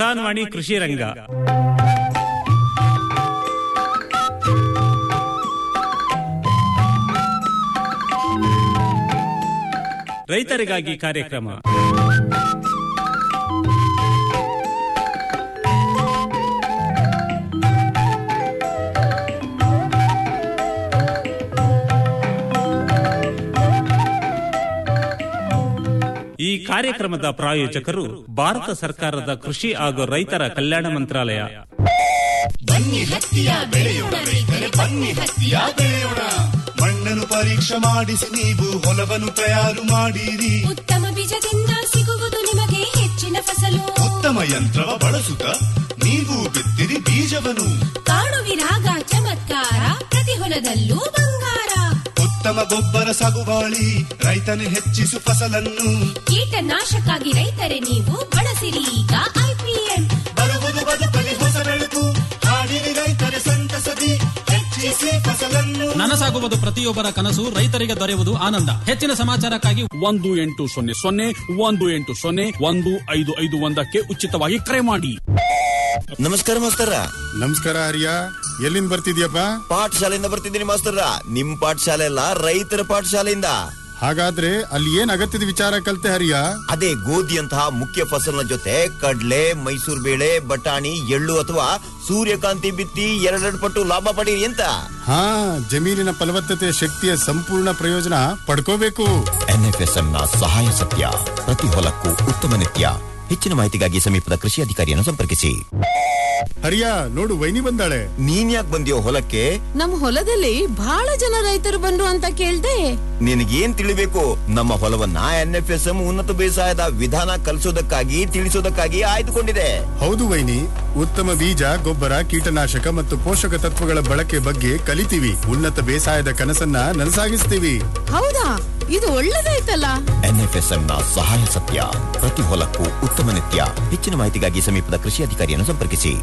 ಕಿಸಾನ್ ವಾಣಿ ಕೃಷಿ ರಂಗ ರೈತರಿಗಾಗಿ ಕಾರ್ಯಕ್ರಮ ಈ ಕಾರ್ಯಕ್ರಮದ ಪ್ರಾಯೋಜಕರು ಭಾರತ ಸರ್ಕಾರದ ಕೃಷಿ ಹಾಗೂ ರೈತರ ಕಲ್ಯಾಣ ಮಂತ್ರಾಲಯ ಬನ್ನಿ ಹತ್ತಿಯ ಬೆಳೆಯೋಣ ರೈತರೆ ಬನ್ನಿ ಹತ್ತಿಯ ಬೆಳೆಯೋಣ ಮಣ್ಣನ್ನು ಪರೀಕ್ಷೆ ಮಾಡಿಸಿ ನೀವು ಹೊಲವನ್ನು ತಯಾರು ಮಾಡಿರಿ ಉತ್ತಮ ಬೀಜದಿಂದ ಸಿಗುವುದು ನಿಮಗೆ ಹೆಚ್ಚಿನ ಫಸಲು ಉತ್ತಮ ಯಂತ್ರವ ಬಳಸುತ್ತ ನೀವು ಬಿತ್ತಿರಿ ಬೀಜವನ್ನು ಕಾಣುವಿರಾಗ ಚಮತ್ಕಾರ ಪ್ರತಿ ಹೊಲದಲ್ಲೂ ಬಂಗಾರ ಉತ್ತಮ ಗೊಬ್ಬರ ಸಾಗುವಾಳಿ ರೈತನು ಹೆಚ್ಚಿಸು ಫಸಲನ್ನು ಕೀಟನಾಶಕ್ಕಾಗಿ ರೈತರೇ ನೀವು ಬಳಸಿರಿ ಈಗ ಐಪಿಎಂ ಬರುವುದು ಬದುಕಲಿ ಹೊಸ ಬೆಳಕು ಹಾಡಿರಿ ರೈತರ ಸಂತಸದಿ ಹೆಚ್ಚಿಸಿ ಫಸಲನ್ನು ನನಸಾಗುವುದು ಪ್ರತಿಯೊಬ್ಬರ ಕನಸು ರೈತರಿಗೆ ದೊರೆಯುವುದು ಆನಂದ ಹೆಚ್ಚಿನ ಸಮಾಚಾರಕ್ಕಾಗಿ ಒಂದು ಎಂಟು ಸೊನ್ನೆ ಸೊನ್ನೆ ಒಂದು ಎಂಟು ಸೊನ್ನೆ ಒಂದು ಐದು ಐದು ಒಂದಕ್ಕೆ ಉಚಿತವಾಗಿ ಕರೆ ಮಾಡಿ ನಮಸ್ಕಾರ ಮಾಸ್ತರ ನಮಸ್ಕಾರ ಹರಿಯ ಎಲ್ಲಿಂದ ಬರ್ತಿದ್ಯಪ್ಪ ಪಾಠಶಾಲೆಯಿಂದ ಬರ್ತಿದ್ದೀನಿ ಮಾಸ್ತರ ನಿಮ್ ಪಾಠಶಾಲೆ ಅಲ್ಲ ರೈತರ ಪಾಠಶಾಲೆಯಿಂದ ಹಾಗಾದ್ರೆ ಅಲ್ಲಿ ಏನ್ ಅಗತ್ಯದ ವಿಚಾರ ಕಲ್ತೆ ಹರಿಯ ಅದೇ ಗೋಧಿಯಂತಹ ಮುಖ್ಯ ಫಸಲಿನ ಜೊತೆ ಕಡ್ಲೆ ಮೈಸೂರು ಬೇಳೆ ಬಟಾಣಿ ಎಳ್ಳು ಅಥವಾ ಸೂರ್ಯಕಾಂತಿ ಬಿತ್ತಿ ಎರಡೆರಡು ಪಟ್ಟು ಲಾಭ ಪಡೀರಿ ಅಂತ ಹಾ ಜಮೀನಿನ ಫಲವತ್ತತೆ ಶಕ್ತಿಯ ಸಂಪೂರ್ಣ ಪ್ರಯೋಜನ ಪಡ್ಕೋಬೇಕು ಎನ್ಎಫ್ಎಸ್ಎಂ ನ ಸಹಾಯ ಸತ್ಯ ಪ್ರತಿ ಹೊಲಕ್ಕೂ ಉತ್ತಮ ನಿತ್ಯ ಹೆಚ್ಚಿನ ಮಾಹಿತಿಗಾಗಿ ಸಮೀಪದ ಕೃಷಿ ಅಧಿಕಾರಿಯನ್ನು ಸಂಪರ್ಕಿಸಿ ಹರಿಯ ನೋಡು ವೈನಿ ಬಂದಾಳೆ ನೀನ್ ಯಾಕೆ ಬಂದಿಯೋ ಹೊಲಕ್ಕೆ ನಮ್ ಹೊಲದಲ್ಲಿ ಬಹಳ ಜನ ರೈತರು ಬಂದ್ರು ಅಂತ ಕೇಳ್ದೆ ನಿನಗೇನ್ ತಿಳಿಬೇಕು ನಮ್ಮ ಹೊಲವನ್ನ ಎನ್ಎಫ್ಎಸ್ಎಂ ಉನ್ನತ ಬೇಸಾಯದ ವಿಧಾನ ಕಲಿಸೋದಕ್ಕಾಗಿ ತಿಳಿಸೋದಕ್ಕಾಗಿ ಆಯ್ದುಕೊಂಡಿದೆ ಹೌದು ವೈನಿ ಉತ್ತಮ ಬೀಜ ಗೊಬ್ಬರ ಕೀಟನಾಶಕ ಮತ್ತು ಪೋಷಕ ತತ್ವಗಳ ಬಳಕೆ ಬಗ್ಗೆ ಕಲಿತೀವಿ ಉನ್ನತ ಬೇಸಾಯದ ಕನಸನ್ನ ನನಸಾಗಿಸ್ತೀವಿ ಹೌದಾ ಇದು ಒಳ್ಳೇದಾಯ್ತಲ್ಲ ಎನ್ಎಫ್ಎಸ್ಎಂ ನ ಸಹಾಯ ಸತ್ಯ ಪ್ರತಿ ಹೊಲಕ್ಕೂ ಉತ್ತಮ ನಿತ್ಯ ಹೆಚ್ಚಿನ ಮಾಹಿತಿಗಾಗಿ ಸಮೀಪದ ಕೃಷಿ ಅಧಿಕಾರಿಯನ್ನು ಸಂಪರ್ಕಿಸಿ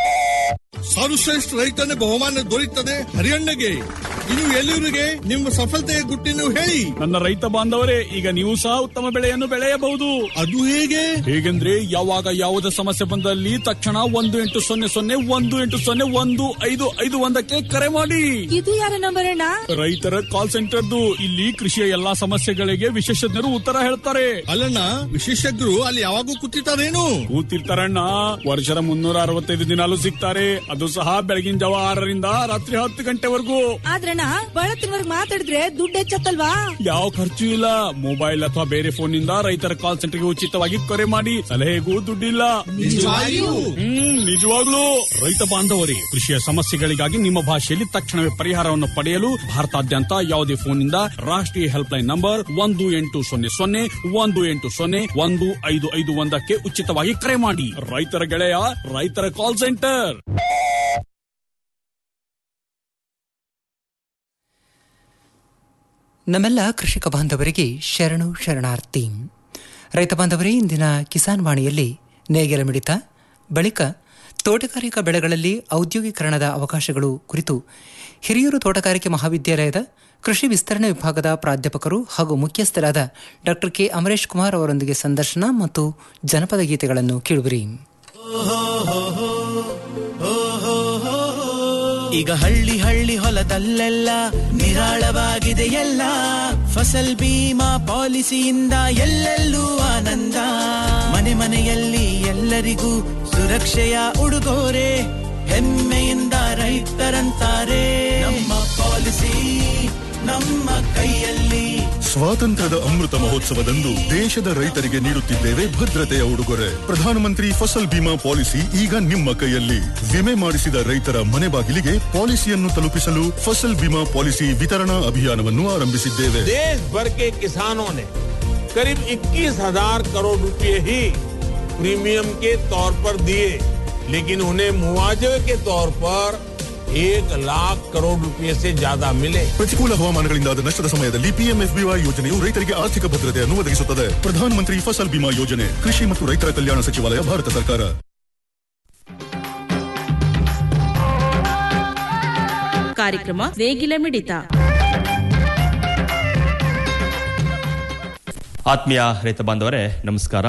ಸರ್ವಶ್ರೇಷ್ಠ ರೈತನ ಬಹುಮಾನ ದೊರೆಯುತ್ತದೆ ಹರಿಯಣ್ಣಗೆ ಇನ್ನು ಎಲ್ಲರಿಗೆ ನಿಮ್ಮ ಸಫಲತೆಯ ಗುಟ್ಟಿನ ಹೇಳಿ ನನ್ನ ರೈತ ಬಾಂಧವರೇ ಈಗ ನೀವು ಸಹ ಉತ್ತಮ ಬೆಳೆಯನ್ನು ಬೆಳೆಯಬಹುದು ಅದು ಹೇಗೆ ಹೇಗೆಂದ್ರೆ ಯಾವಾಗ ಯಾವುದೇ ಸಮಸ್ಯೆ ಬಂದಲ್ಲಿ ತಕ್ಷಣ ಒಂದು ಎಂಟು ಸೊನ್ನೆ ಸೊನ್ನೆ ಒಂದು ಎಂಟು ಸೊನ್ನೆ ಒಂದು ಐದು ಐದು ಒಂದಕ್ಕೆ ಕರೆ ಮಾಡಿ ಇದು ಯಾರ ನಂಬರ್ ಅಣ್ಣ ರೈತರ ಕಾಲ್ ಸೆಂಟರ್ದು ಇಲ್ಲಿ ಕೃಷಿಯ ಎಲ್ಲಾ ಸಮಸ್ಯೆಗಳಿಗೆ ವಿಶೇಷಜ್ಞರು ಉತ್ತರ ಹೇಳ್ತಾರೆ ಅಲ್ಲಣ್ಣ ವಿಶೇಷಜ್ಞರು ಅಲ್ಲಿ ಯಾವಾಗೂ ಕೂತಿರ್ತಾರೇನು ಕೂತಿರ್ತಾರಣ್ಣ ವರ್ಷದ ಮುನ್ನೂರ ಅರವತ್ತೈದು ದಿನಾಲು ಸಿಗ್ತಾರೆ ಅದು ಸಹ ಬೆಳಗಿನ ಜಾವ ಆರರಿಂದ ರಾತ್ರಿ ಹತ್ತು ಗಂಟೆವರೆಗೂ ಆದ್ರಣ್ಣ ಬಳತ್ತಿನವರ್ಗ್ ಮಾತಾಡಿದ್ರೆ ದುಡ್ಡು ಹೆಚ್ಚತ್ತಲ್ವಾ ಯಾವ ಖರ್ಚು ಇಲ್ಲ ಮೊಬೈಲ್ ಅಥವಾ ಬೇರೆ ಫೋನ್ ನಿಂದ ರೈತರ ಕಾಲ್ ಸೆಂಟರ್ಗೆ ಉಚಿತವಾಗಿ ಕರೆ ಮಾಡಿ ಸಲಹೆಗೂ ದುಡ್ಡಿಲ್ಲ ನಿಜವಾಗಿಯೂ? ಹ್ಮ್ ನಿಜವಾಗ್ಲೂ ರೈತ ಬಾಂಧವರೇ ಕೃಷಿಯ ಸಮಸ್ಯೆಗಳಿಗಾಗಿ ನಿಮ್ಮ ಭಾಷೆಯಲ್ಲಿ ತಕ್ಷಣವೇ ಪರಿಹಾರವನ್ನು ಪಡೆಯಲು ಭಾರತಾದ್ಯಂತ ಯಾವುದೇ ಫೋನ್ ನಿಂದ ರಾಷ್ಟ್ರೀಯ ಹೆಲ್ಪ್ ಲೈನ್ ನಂಬರ್ ಒಂದು ಎಂಟು ಸೊನ್ನೆ ಸೊನ್ನೆ ಒಂದು ಎಂಟು ಸೊನ್ನೆ ಒಂದು ಐದು ಐದು ಒಂದಕ್ಕೆ ಉಚಿತವಾಗಿ ಕರೆ ಮಾಡಿ ರೈತರ ಗೆಳೆಯ ರೈತರ ಕಾಲ್ ಸೆಂಟರ್ ನಮ್ಮೆಲ್ಲ ಕೃಷಿಕ ಬಾಂಧವರಿಗೆ ಶರಣು ಶರಣಾರ್ಥಿ ರೈತ ಬಾಂಧವರೇ ಇಂದಿನ ಕಿಸಾನ್ ವಾಣಿಯಲ್ಲಿ ನೇಗಿಲ ಮಿಡಿತ ಬಳಿಕ ತೋಟಗಾರಿಕಾ ಬೆಳೆಗಳಲ್ಲಿ ಔದ್ಯೋಗೀಕರಣದ ಅವಕಾಶಗಳು ಕುರಿತು ಹಿರಿಯೂರು ತೋಟಗಾರಿಕೆ ಮಹಾವಿದ್ಯಾಲಯದ ಕೃಷಿ ವಿಸ್ತರಣೆ ವಿಭಾಗದ ಪ್ರಾಧ್ಯಾಪಕರು ಹಾಗೂ ಮುಖ್ಯಸ್ಥರಾದ ಡಾಕ್ಟರ್ ಕೆ ಅಮರೇಶ್ ಕುಮಾರ್ ಅವರೊಂದಿಗೆ ಸಂದರ್ಶನ ಮತ್ತು ಜನಪದ ಗೀತೆಗಳನ್ನು ಕೇಳುವಿರಿ ಈಗ ಹಳ್ಳಿ ಹಳ್ಳಿ ಹೊಲದಲ್ಲೆಲ್ಲ ನಿರಾಳವಾಗಿದೆ ಎಲ್ಲ ಫಸಲ್ ಬೀಮಾ ಪಾಲಿಸಿಯಿಂದ ಎಲ್ಲೆಲ್ಲೂ ಆನಂದ ಮನೆ ಮನೆಯಲ್ಲಿ ಎಲ್ಲರಿಗೂ ಸುರಕ್ಷೆಯ ಉಡುಗೊರೆ ಹೆಮ್ಮೆಯಿಂದ ರೈತರಂತಾರೆ ನಮ್ಮ ಪಾಲಿಸಿ ನಮ್ಮ ಕೈಯಲ್ಲಿ ಸ್ವಾತಂತ್ರ್ಯದ ಅಮೃತ ಮಹೋತ್ಸವದಂದು ದೇಶದ ರೈತರಿಗೆ ನೀಡುತ್ತಿದ್ದೇವೆ ಭದ್ರತೆಯ ಉಡುಗೊರೆ ಪ್ರಧಾನಮಂತ್ರಿ ಫಸಲ್ ಬಿಮಾ ಪಾಲಿಸಿ ಈಗ ನಿಮ್ಮ ಕೈಯಲ್ಲಿ ವಿಮೆ ಮಾಡಿಸಿದ ರೈತರ ಮನೆ ಬಾಗಿಲಿಗೆ ಪಾಲಿಸಿಯನ್ನು ತಲುಪಿಸಲು ಫಸಲ್ ಬಿಮಾ ಪಾಲಿಸಿ ವಿತರಣಾ ಅಭಿಯಾನವನ್ನು ಆರಂಭಿಸಿದ್ದೇವೆ देश भर के किसानों ने करीब 21,000 करोड़ रुपए ही प्रीमियम के तौर पर दिए लेकिन उन्हें मुआवजे के तौर पर एक लाख करोड़ रुपए से ज्यादा मिले ಪ್ರತಿಕೂಲ ಹವಾಮಾನಗಳಿಂದಾದ ನಷ್ಟದ ಸಮಯದಲ್ಲಿ ಪಿಎಂಎಫ್ಬಿವೈ ಯೋಜನೆಯು ರೈತರಿಗೆ ಆರ್ಥಿಕ ಭದ್ರತೆಯನ್ನು ಒದಗಿಸುತ್ತದೆ ಪ್ರಧಾನಮಂತ್ರಿ ಫಸಲ್ ಬಿಮಾ ಯೋಜನೆ ಕೃಷಿ ಮತ್ತು ರೈತರ ಕಲ್ಯಾಣ ಸಚಿವಾಲಯ ಭಾರತ ಸರ್ಕಾರ ಕಾರ್ಯಕ್ರಮ ನೇಗಿಲ ಮಿಡಿತ ಆತ್ಮೀಯ ರೈತ ಬಾಂಧವರೇ ನಮಸ್ಕಾರ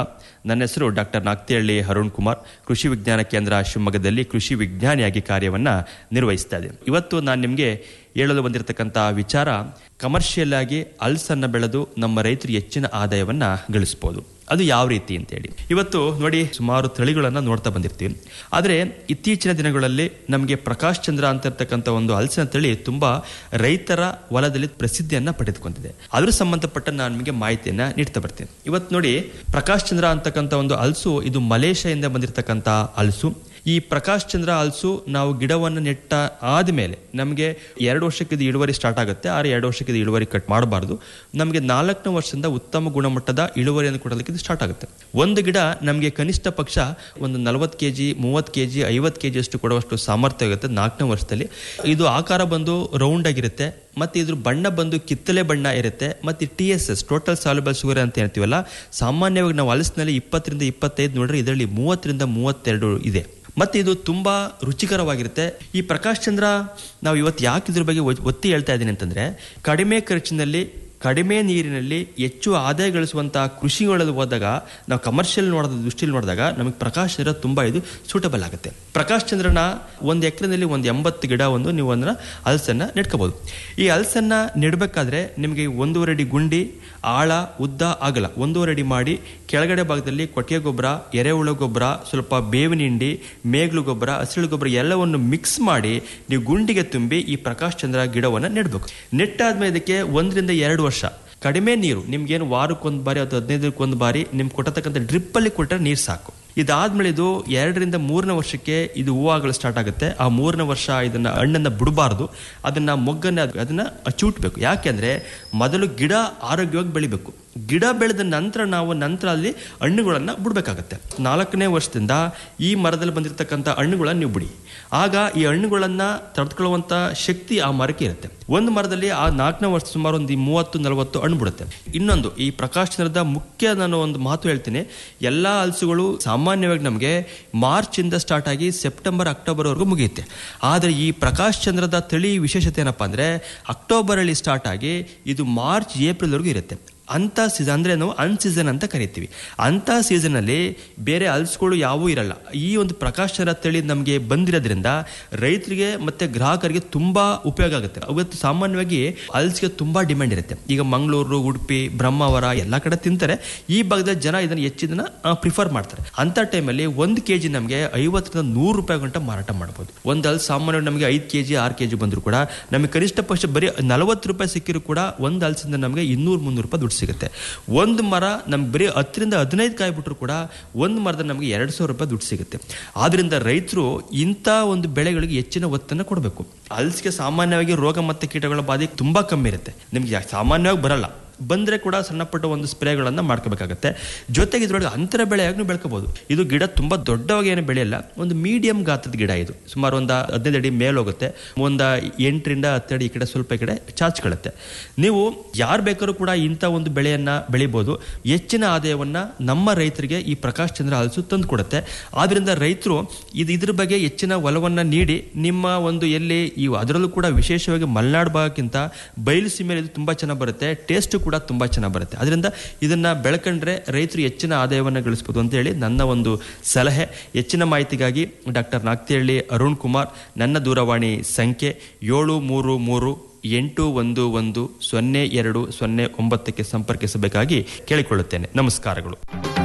ನನ್ನ ಹೆಸರು ಡಾಕ್ಟರ್ ನಾಗ್ತಿಹಳ್ಳಿ ಅರುಣ್ ಕುಮಾರ್ ಕೃಷಿ ವಿಜ್ಞಾನ ಕೇಂದ್ರ ಶಿವಮೊಗ್ಗದಲ್ಲಿ ಕೃಷಿ ವಿಜ್ಞಾನಿಯಾಗಿ ಕಾರ್ಯವನ್ನ ನಿರ್ವಹಿಸ್ತಾ ಇದ್ದೀನಿ ಇವತ್ತು ನಾನು ನಿಮಗೆ ಹೇಳಲು ಬಂದಿರತಕ್ಕಂಥ ವಿಚಾರ ಕಮರ್ಷಿಯಲ್ ಆಗಿ ಅಲ್ಸನ್ನ ಬೆಳೆದು ನಮ್ಮ ರೈತರು ಹೆಚ್ಚಿನ ಆದಾಯವನ್ನ ಗಳಿಸ್ಬೋದು ಅದು ಯಾವ ರೀತಿ ಅಂತೇಳಿ ಇವತ್ತು ನೋಡಿ ಸುಮಾರು ತಳಿಗಳನ್ನ ನೋಡ್ತಾ ಬಂದಿರ್ತೀವಿ ಆದರೆ ಇತ್ತೀಚಿನ ದಿನಗಳಲ್ಲಿ ನಮಗೆ ಪ್ರಕಾಶ್ ಚಂದ್ರ ಅಂತ ಇರ್ತಕ್ಕಂಥ ಒಂದು ಹಲಸಿನ ತಳಿ ತುಂಬಾ ರೈತರ ಹೊಲದಲ್ಲಿ ಪ್ರಸಿದ್ಧಿಯನ್ನ ಪಡೆದುಕೊಂಡಿದೆ ಅದ್ರ ಸಂಬಂಧಪಟ್ಟ ನಾನು ನಿಮಗೆ ಮಾಹಿತಿಯನ್ನ ನೀಡ್ತಾ ಬರ್ತೀನಿ ಇವತ್ತು ನೋಡಿ ಪ್ರಕಾಶ್ ಚಂದ್ರ ಅಂತಕ್ಕಂಥ ಒಂದು ಹಲಸು ಇದು ಮಲೇಷ್ಯಾದಿಂದ ಬಂದಿರತಕ್ಕಂಥ ಹಲಸು ಈ ಪ್ರಕಾಶ್ ಚಂದ್ರ ಹಲಸು ನಾವು ಗಿಡವನ್ನು ನೆಟ್ಟ ಆದಮೇಲೆ ನಮಗೆ ಎರಡು ವರ್ಷಕ್ಕೆ ಇದು ಇಳುವರಿ ಸ್ಟಾರ್ಟ್ ಆಗುತ್ತೆ ಆದ್ರೆ ಎರಡು ವರ್ಷಕ್ಕೆ ಇದು ಇಳುವರಿ ಕಟ್ ಮಾಡಬಾರ್ದು ನಮಗೆ ನಾಲ್ಕನೇ ವರ್ಷದಿಂದ ಉತ್ತಮ ಗುಣಮಟ್ಟದ ಇಳುವರಿಯನ್ನು ಕೊಡಲಿಕ್ಕೆ ಇದು ಸ್ಟಾರ್ಟ್ ಆಗುತ್ತೆ ಒಂದು ಗಿಡ ನಮಗೆ ಕನಿಷ್ಠ ಪಕ್ಷ ಒಂದು ನಲವತ್ತು ಕೆ ಜಿ ಮೂವತ್ತು ಕೆ ಜಿ ಐವತ್ತು ಕೆ ಜಿ ಅಷ್ಟು ಕೊಡುವಷ್ಟು ಸಾಮರ್ಥ್ಯ ಆಗುತ್ತೆ ನಾಲ್ಕನೇ ವರ್ಷದಲ್ಲಿ ಇದು ಆಕಾರ ಬಂದು ರೌಂಡ್ ಆಗಿರುತ್ತೆ ಮತ್ತೆ ಇದ್ರ ಬಣ್ಣ ಬಂದು ಕಿತ್ತಲೆ ಬಣ್ಣ ಇರುತ್ತೆ ಮತ್ತೆ T S S total soluble sugar ಅಂತ ಹೇಳ್ತೀವಲ್ಲ ಸಾಮಾನ್ಯವಾಗಿ ನಾವು ಹಲಸಿನಲ್ಲಿ ಇಪ್ಪತ್ತರಿಂದ ಇಪ್ಪತ್ತೈದು ನೋಡ್ರೆ ಇದರಲ್ಲಿ ಮೂವತ್ತರಿಂದ ಮೂವತ್ತೆರಡು ಇದೆ ಮತ್ತೆ ಇದು ತುಂಬಾ ರುಚಿಕರವಾಗಿರುತ್ತೆ ಈ ಪ್ರಕಾಶ್ ಚಂದ್ರ ನಾವು ಇವತ್ತು ಯಾಕೆ ಇದ್ರ ಬಗ್ಗೆ ಒ- ಒತ್ತಿ ಹೇಳ್ತಾ ಇದ್ದೀನಿ ಅಂತಂದ್ರೆ ಕಡಿಮೆ ಖರ್ಚಿನಲ್ಲಿ ಕಡಿಮೆ ನೀರಿನಲ್ಲಿ ಹೆಚ್ಚು ಆದಾಯ ಗಳಿಸುವಂತಹ ಕೃಷಿಗಳಲ್ಲಿ ಹೋದಾಗ ನಾವು ಕಮರ್ಷಿಯಲ್ ನೋಡೋದ ದೃಷ್ಟಿಯಲ್ಲಿ ನೋಡಿದಾಗ ನಮಗೆ ಪ್ರಕಾಶ್ ಚಂದ್ರ ತುಂಬಾ ಇದು ಸೂಟಬಲ್ ಆಗುತ್ತೆ ಪ್ರಕಾಶ್ ಚಂದ್ರನ ಒಂದು ಎಕರೆನಲ್ಲಿ ಒಂದು ಎಂಬತ್ತು ಗಿಡ ಒಂದು ನೀವು ಅದನ್ನ ಹಲಸನ್ನ ನೆಡ್ಕೋಬಹುದು ಈ ಹಲಸನ್ನ ನೆಡಬೇಕಾದ್ರೆ ನಿಮಗೆ ಒಂದೂವರೆ ಅಡಿ ಗುಂಡಿ ಆಳ ಉದ್ದ ಅಗಲ ಒಂದೂವರೆ ಅಡಿ ಮಾಡಿ ಕೆಳಗಡೆ ಭಾಗದಲ್ಲಿ ಕೊಟ್ಟಿಗೆ ಗೊಬ್ಬರ ಎರೆಹುಳ ಗೊಬ್ಬರ ಸ್ವಲ್ಪ ಬೇವಿನ ಹಿಂಡಿ ಮೇಗ್ಲು ಗೊಬ್ಬರ ಹಸಿರು ಗೊಬ್ಬರ ಎಲ್ಲವನ್ನು ಮಿಕ್ಸ್ ಮಾಡಿ ನೀವು ಗುಂಡಿಗೆ ತುಂಬಿ ಈ ಪ್ರಕಾಶ್ ಚಂದ್ರ ಗಿಡವನ್ನು ನೆಡಬೇಕು ನೆಟ್ಟಾದ್ಮೇಲೆ ಇದಕ್ಕೆ ಒಂದರಿಂದ ಎರಡು ವರ್ಷ ಕಡಿಮೆ ನೀರು ನಿಮ್ಗೇನು ವಾರಕ್ಕೊಂದು ಬಾರಿ ಅಥವಾ ಹದಿನೈದಕ್ಕೊಂದು ಬಾರಿ ನಿಮ್ಗೆ ಕೊಟ್ಟತಕ್ಕಂಥ ಡ್ರಿಪ್ಪಲ್ಲಿ ಕೊಟ್ಟರೆ ನೀರು ಸಾಕು ಇದಾದ್ಮೇಲೆ ಇದು ಎರಡರಿಂದ ಮೂರನೇ ವರ್ಷಕ್ಕೆ ಇದು ಹೂವಾಗಲು ಸ್ಟಾರ್ಟ್ ಆಗುತ್ತೆ ಆ ಮೂರನೇ ವರ್ಷ ಇದನ್ನ ಹಣ್ಣನ್ನ ಬಿಡಬಾರ್ದು ಅದನ್ನ ಮೊಗ್ಗನ್ನ ಅದನ್ನ ಚೂಟ್ಬೇಕು ಯಾಕೆಂದ್ರೆ ಮೊದಲು ಗಿಡ ಆರೋಗ್ಯವಾಗಿ ಬೆಳಿಬೇಕು ಗಿಡ ಬೆಳೆದ ನಂತರ ನಾವು ನಂತರ ಅಲ್ಲಿ ಹಣ್ಣುಗಳನ್ನ ಬಿಡಬೇಕಾಗತ್ತೆ ನಾಲ್ಕನೇ ವರ್ಷದಿಂದ ಈ ಮರದಲ್ಲಿ ಬಂದಿರತಕ್ಕಂಥ ಹಣ್ಣುಗಳನ್ನ ನೀವು ಬಿಡಿ ಆಗ ಈ ಹಣ್ಣುಗಳನ್ನ ತಡೆದುಕೊಳ್ಳುವಂತ ಶಕ್ತಿ ಆ ಮರಕ್ಕೆ ಇರುತ್ತೆ ಒಂದು ಮರದಲ್ಲಿ ಆ ನಾಲ್ಕನೇ ವರ್ಷ ಸುಮಾರು ಒಂದು ಮೂವತ್ತು ನಲವತ್ತು ಹಣ್ಣು ಬಿಡುತ್ತೆ ಇನ್ನೊಂದು ಈ ಪ್ರಕಾಶ್ ಚಂದ್ರದ ಮುಖ್ಯ ನಾನು ಒಂದು ಮಾತು ಹೇಳ್ತೀನಿ ಎಲ್ಲಾ ಹಲಸುಗಳು ಸಾಮಾನ್ಯವಾಗಿ ನಮಗೆ ಮಾರ್ಚ್ ಇಂದ ಸ್ಟಾರ್ಟ್ ಆಗಿ ಸೆಪ್ಟೆಂಬರ್ ಅಕ್ಟೋಬರ್ ವರೆಗೂ ಮುಗಿಯುತ್ತೆ ಆದರೆ ಈ ಪ್ರಕಾಶ್ ಚಂದ್ರದ ತಳಿ ವಿಶೇಷತೆ ಏನಪ್ಪಾ ಅಂದ್ರೆ ಅಕ್ಟೋಬರ್ ಅಲ್ಲಿ ಸ್ಟಾರ್ಟ್ ಆಗಿ ಇದು ಮಾರ್ಚ್ ಏಪ್ರಿಲ್ ವರೆಗೂ ಇರುತ್ತೆ ಅಂಥ ಸೀಸನ್ ಅಂದರೆ ನಾವು ಅನ್ ಸೀಸನ್ ಅಂತ ಕರಿತೀವಿ ಅಂಥ ಸೀಸನಲ್ಲಿ ಬೇರೆ ಹಲ್ಸ್ಗಳು ಯಾವೂ ಇರಲ್ಲ ಈ ಒಂದು ಪ್ರಕಾಶ್ ಚಂದ್ರ ತಳಿ ನಮಗೆ ಬಂದಿರೋದ್ರಿಂದ ರೈತರಿಗೆ ಮತ್ತೆ ಗ್ರಾಹಕರಿಗೆ ತುಂಬಾ ಉಪಯೋಗ ಆಗುತ್ತೆ ಅವತ್ತು ಸಾಮಾನ್ಯವಾಗಿ ಹಲ್ಸ್ಗೆ ತುಂಬಾ ಡಿಮ್ಯಾಂಡ್ ಇರುತ್ತೆ ಈಗ ಮಂಗಳೂರು ಉಡುಪಿ ಬ್ರಹ್ಮಾವರ ಎಲ್ಲ ಕಡೆ ತಿಂತಾರೆ ಈ ಭಾಗದ ಜನ ಇದನ್ನು ಹೆಚ್ಚಿದನ್ನ ಪ್ರಿಫರ್ ಮಾಡ್ತಾರೆ ಅಂತ ಟೈಮಲ್ಲಿ ಒಂದು ಕೆ ಜಿ ನಮಗೆ ಐವತ್ತರಿಂದ ನೂರು ರೂಪಾಯಿ ಗಂಟ ಮಾರಾಟ ಮಾಡ್ಬೋದು ಒಂದು ಹಲ್ಸ್ ಸಾಮಾನ್ಯವಾಗಿ ನಮಗೆ ಐದು ಕೆ ಜಿ ಆರು ಕೆ ಜಿ ಬಂದರೂ ಕೂಡ ನಮಗೆ ಕನಿಷ್ಠ ಪಕ್ಷ ಬರೀ ನಲವತ್ತು ರೂಪಾಯಿ ಸಿಕ್ಕಿದ್ರು ಕೂಡ ಒಂದು ಹಲ್ಸಿಂದ ನಮಗೆ ಇನ್ನೂರು ಮುನ್ನೂರು ರೂಪಾಯಿ ದುಡ್ಡು ಸಿಗುತ್ತೆ ಒಂದು ಮರ ನಮ್ಗೆ ಬರೀ ಹತ್ತರಿಂದ ಹದಿನೈದು ಕಾಯಿ ಬಿಟ್ಟರು ಕೂಡ ಒಂದು ಮರದ ನಮಗೆ ಎರಡು ಸಾವಿರ ರೂಪಾಯಿ ದುಡ್ಡು ಸಿಗುತ್ತೆ ಆದ್ರಿಂದ ರೈತರು ಇಂಥ ಒಂದು ಬೆಳೆಗಳಿಗೆ ಹೆಚ್ಚಿನ ಒತ್ತನ್ನು ಕೊಡಬೇಕು ಹಲ್ಸ್ಗೆ ಸಾಮಾನ್ಯವಾಗಿ ರೋಗ ಮತ್ತು ಕೀಟಗಳ ಬಾಧೆ ತುಂಬಾ ಕಮ್ಮಿ ಇರುತ್ತೆ ನಿಮ್ಗೆ ಯಾ- ಸಾಮಾನ್ಯವಾಗಿ ಬರಲ್ಲ ಬಂದ್ರೆ ಕೂಡ ಸಣ್ಣ ಪುಟ್ಟ ಒಂದು ಸ್ಪ್ರೇಗಳನ್ನ ಮಾಡ್ಕೋಬೇಕಾಗತ್ತೆ ಜೊತೆಗೆ ಇದ್ರೊಳಗೆ ಅಂತರ ಬೆಳೆಯಾಗಿ ಬೆಳ್ಕೋಬಹುದು ಇದು ಗಿಡ ತುಂಬಾ ದೊಡ್ಡವಾಗಿ ಏನು ಬೆಳೆಯಲ್ಲ ಒಂದು ಮೀಡಿಯಂ ಗಾತ್ರದ ಗಿಡ ಇದು ಸುಮಾರು ಒಂದು ಹದಿನೈದು ಅಡಿ ಮೇಲೆ ಹೋಗುತ್ತೆ ಒಂದು ಎಂಟರಿಂದ ಹತ್ತು ಅಡಿ ಈ ಕಡೆ ಸ್ವಲ್ಪ ಈ ಕಡೆ ಚಾಚ್ಕೊಳ್ಳುತ್ತೆ ನೀವು ಯಾರು ಬೇಕಾದ್ರೂ ಕೂಡ ಇಂಥ ಒಂದು ಬೆಳೆಯನ್ನ ಬೆಳಿಬೋದು ಹೆಚ್ಚಿನ ಆದಾಯವನ್ನ ನಮ್ಮ ರೈತರಿಗೆ ಈ ಪ್ರಕಾಶ್ ಚಂದ್ರ ಹಲಸು ತಂದು ಕೊಡುತ್ತೆ ಆದ್ರಿಂದ ರೈತರು ಇದು ಇದ್ರ ಬಗ್ಗೆ ಹೆಚ್ಚಿನ ಒಲವನ್ನ ನೀಡಿ ನಿಮ್ಮ ಒಂದು ಎಲ್ಲಿ ಈ ಅದರಲ್ಲೂ ಕೂಡ ವಿಶೇಷವಾಗಿ ಮಲೆನಾಡು ಭಾಗಕ್ಕಿಂತ ಬಯಲು ಸೀಮೆಯಲ್ಲಿ ಇದು ತುಂಬಾ ಚೆನ್ನಾಗಿ ಬರುತ್ತೆ ಟೇಸ್ಟ್ ಕೂಡ ತುಂಬಾ ಚೆನ್ನಾಗಿ ಬರುತ್ತೆ ಅದರಿಂದ ಇದನ್ನ ಬೆಳ್ಕೊಂಡ್ರೆ ರೈತರು ಹೆಚ್ಚಿನ ಆದಾಯವನ್ನು ಗಳಿಸಬಹುದು ಅಂತ ಹೇಳಿ ನನ್ನ ಒಂದು ಸಲಹೆ ಹೆಚ್ಚಿನ ಮಾಹಿತಿಗಾಗಿ ಡಾಕ್ಟರ್ ನಾಗ್ತಿಹಳ್ಳಿ ಅರುಣ್ ಕುಮಾರ್ ನನ್ನ ದೂರವಾಣಿ ಸಂಖ್ಯೆ ಏಳು ಮೂರು ಮೂರು ಎಂಟು ಒಂದು ಒಂದು ಸೊನ್ನೆ ಎರಡು ಸೊನ್ನೆ ಒಂಬತ್ತಕ್ಕೆ ಸಂಪರ್ಕಿಸಬೇಕಾಗಿ ಕೇಳಿಕೊಳ್ಳುತ್ತೇನೆ ನಮಸ್ಕಾರಗಳು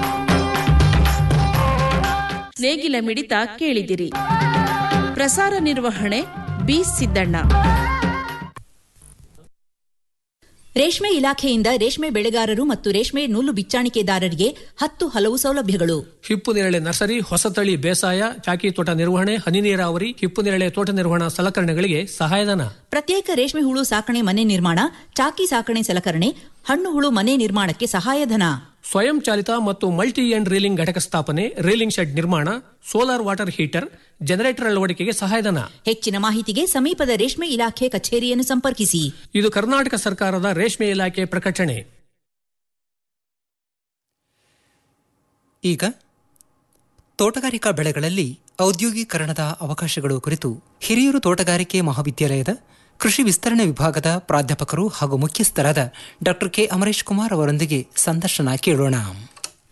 ನೇಗಿಲ ಮಿಡಿತ ಕೇಳಿದಿರಿ ಪ್ರಸಾರ ನಿರ್ವಹಣೆ ಬಿ ಸಿದ್ದಣ್ಣ ರೇಷ್ಮೆ ಇಲಾಖೆಯಿಂದ ರೇಷ್ಮೆ ಬೆಳೆಗಾರರು ಮತ್ತು ರೇಷ್ಮೆ ನೂಲು ಬಿಚ್ಚಾಣಿಕೆದಾರರಿಗೆ ಹತ್ತು ಹಲವು ಸೌಲಭ್ಯಗಳು ಹಿಪ್ಪು ನೇರಳೆ ನರ್ಸರಿ ಹೊಸತಳಿ ಬೇಸಾಯ ಚಾಕಿ ತೋಟ ನಿರ್ವಹಣೆ ಹನಿ ನೀರಾವರಿ ಹಿಪ್ಪು ನೇರಳೆ ತೋಟ ನಿರ್ವಹಣಾ ಸಲಕರಣೆಗಳಿಗೆ ಸಹಾಯಧನ ಪ್ರತ್ಯೇಕ ರೇಷ್ಮೆ ಹುಳು ಸಾಕಣೆ ಮನೆ ನಿರ್ಮಾಣ ಚಾಕಿ ಸಾಕಣೆ ಸಲಕರಣೆ ಹಣ್ಣು ಹುಳು ಮನೆ ನಿರ್ಮಾಣಕ್ಕೆ ಸಹಾಯಧನ ಸ್ವಯಂ ಚಾಲಿತ ಮತ್ತು ಮಲ್ಟಿ ಎಂಡ್ ರೀಲಿಂಗ್ ಘಟಕ ಸ್ಥಾಪನೆ ರೀಲಿಂಗ್ ಶೆಡ್ ನಿರ್ಮಾಣ ಸೋಲಾರ್ ವಾಟರ್ ಹೀಟರ್ ಜನರೇಟರ್ ಅಳವಡಿಕೆಗೆ ಸಹಾಯಧನ ಹೆಚ್ಚಿನ ಮಾಹಿತಿಗೆ ಸಮೀಪದ ರೇಷ್ಮೆ ಇಲಾಖೆ ಕಚೇರಿಯನ್ನು ಸಂಪರ್ಕಿಸಿ ಇದು ಕರ್ನಾಟಕ ಸರ್ಕಾರದ ರೇಷ್ಮೆ ಇಲಾಖೆ ಪ್ರಕಟಣೆ ಈಗ ತೋಟಗಾರಿಕಾ ಬೆಳೆಗಳಲ್ಲಿ ಔದ್ಯೋಗೀಕರಣದ ಅವಕಾಶಗಳು ಕುರಿತು ಹಿರಿಯೂರು ತೋಟಗಾರಿಕೆ ಮಹಾವಿದ್ಯಾಲಯದ ಕೃಷಿ ವಿಸ್ತರಣೆ ವಿಭಾಗದ ಪ್ರಾಧ್ಯಾಪಕರು ಹಾಗೂ ಮುಖ್ಯಸ್ಥರಾದ ಡಾಕ್ಟರ್ ಕೆ ಅಮರೇಶ್ ಕುಮಾರ್ ಅವರೊಂದಿಗೆ ಸಂದರ್ಶನ ಕೇಳೋಣ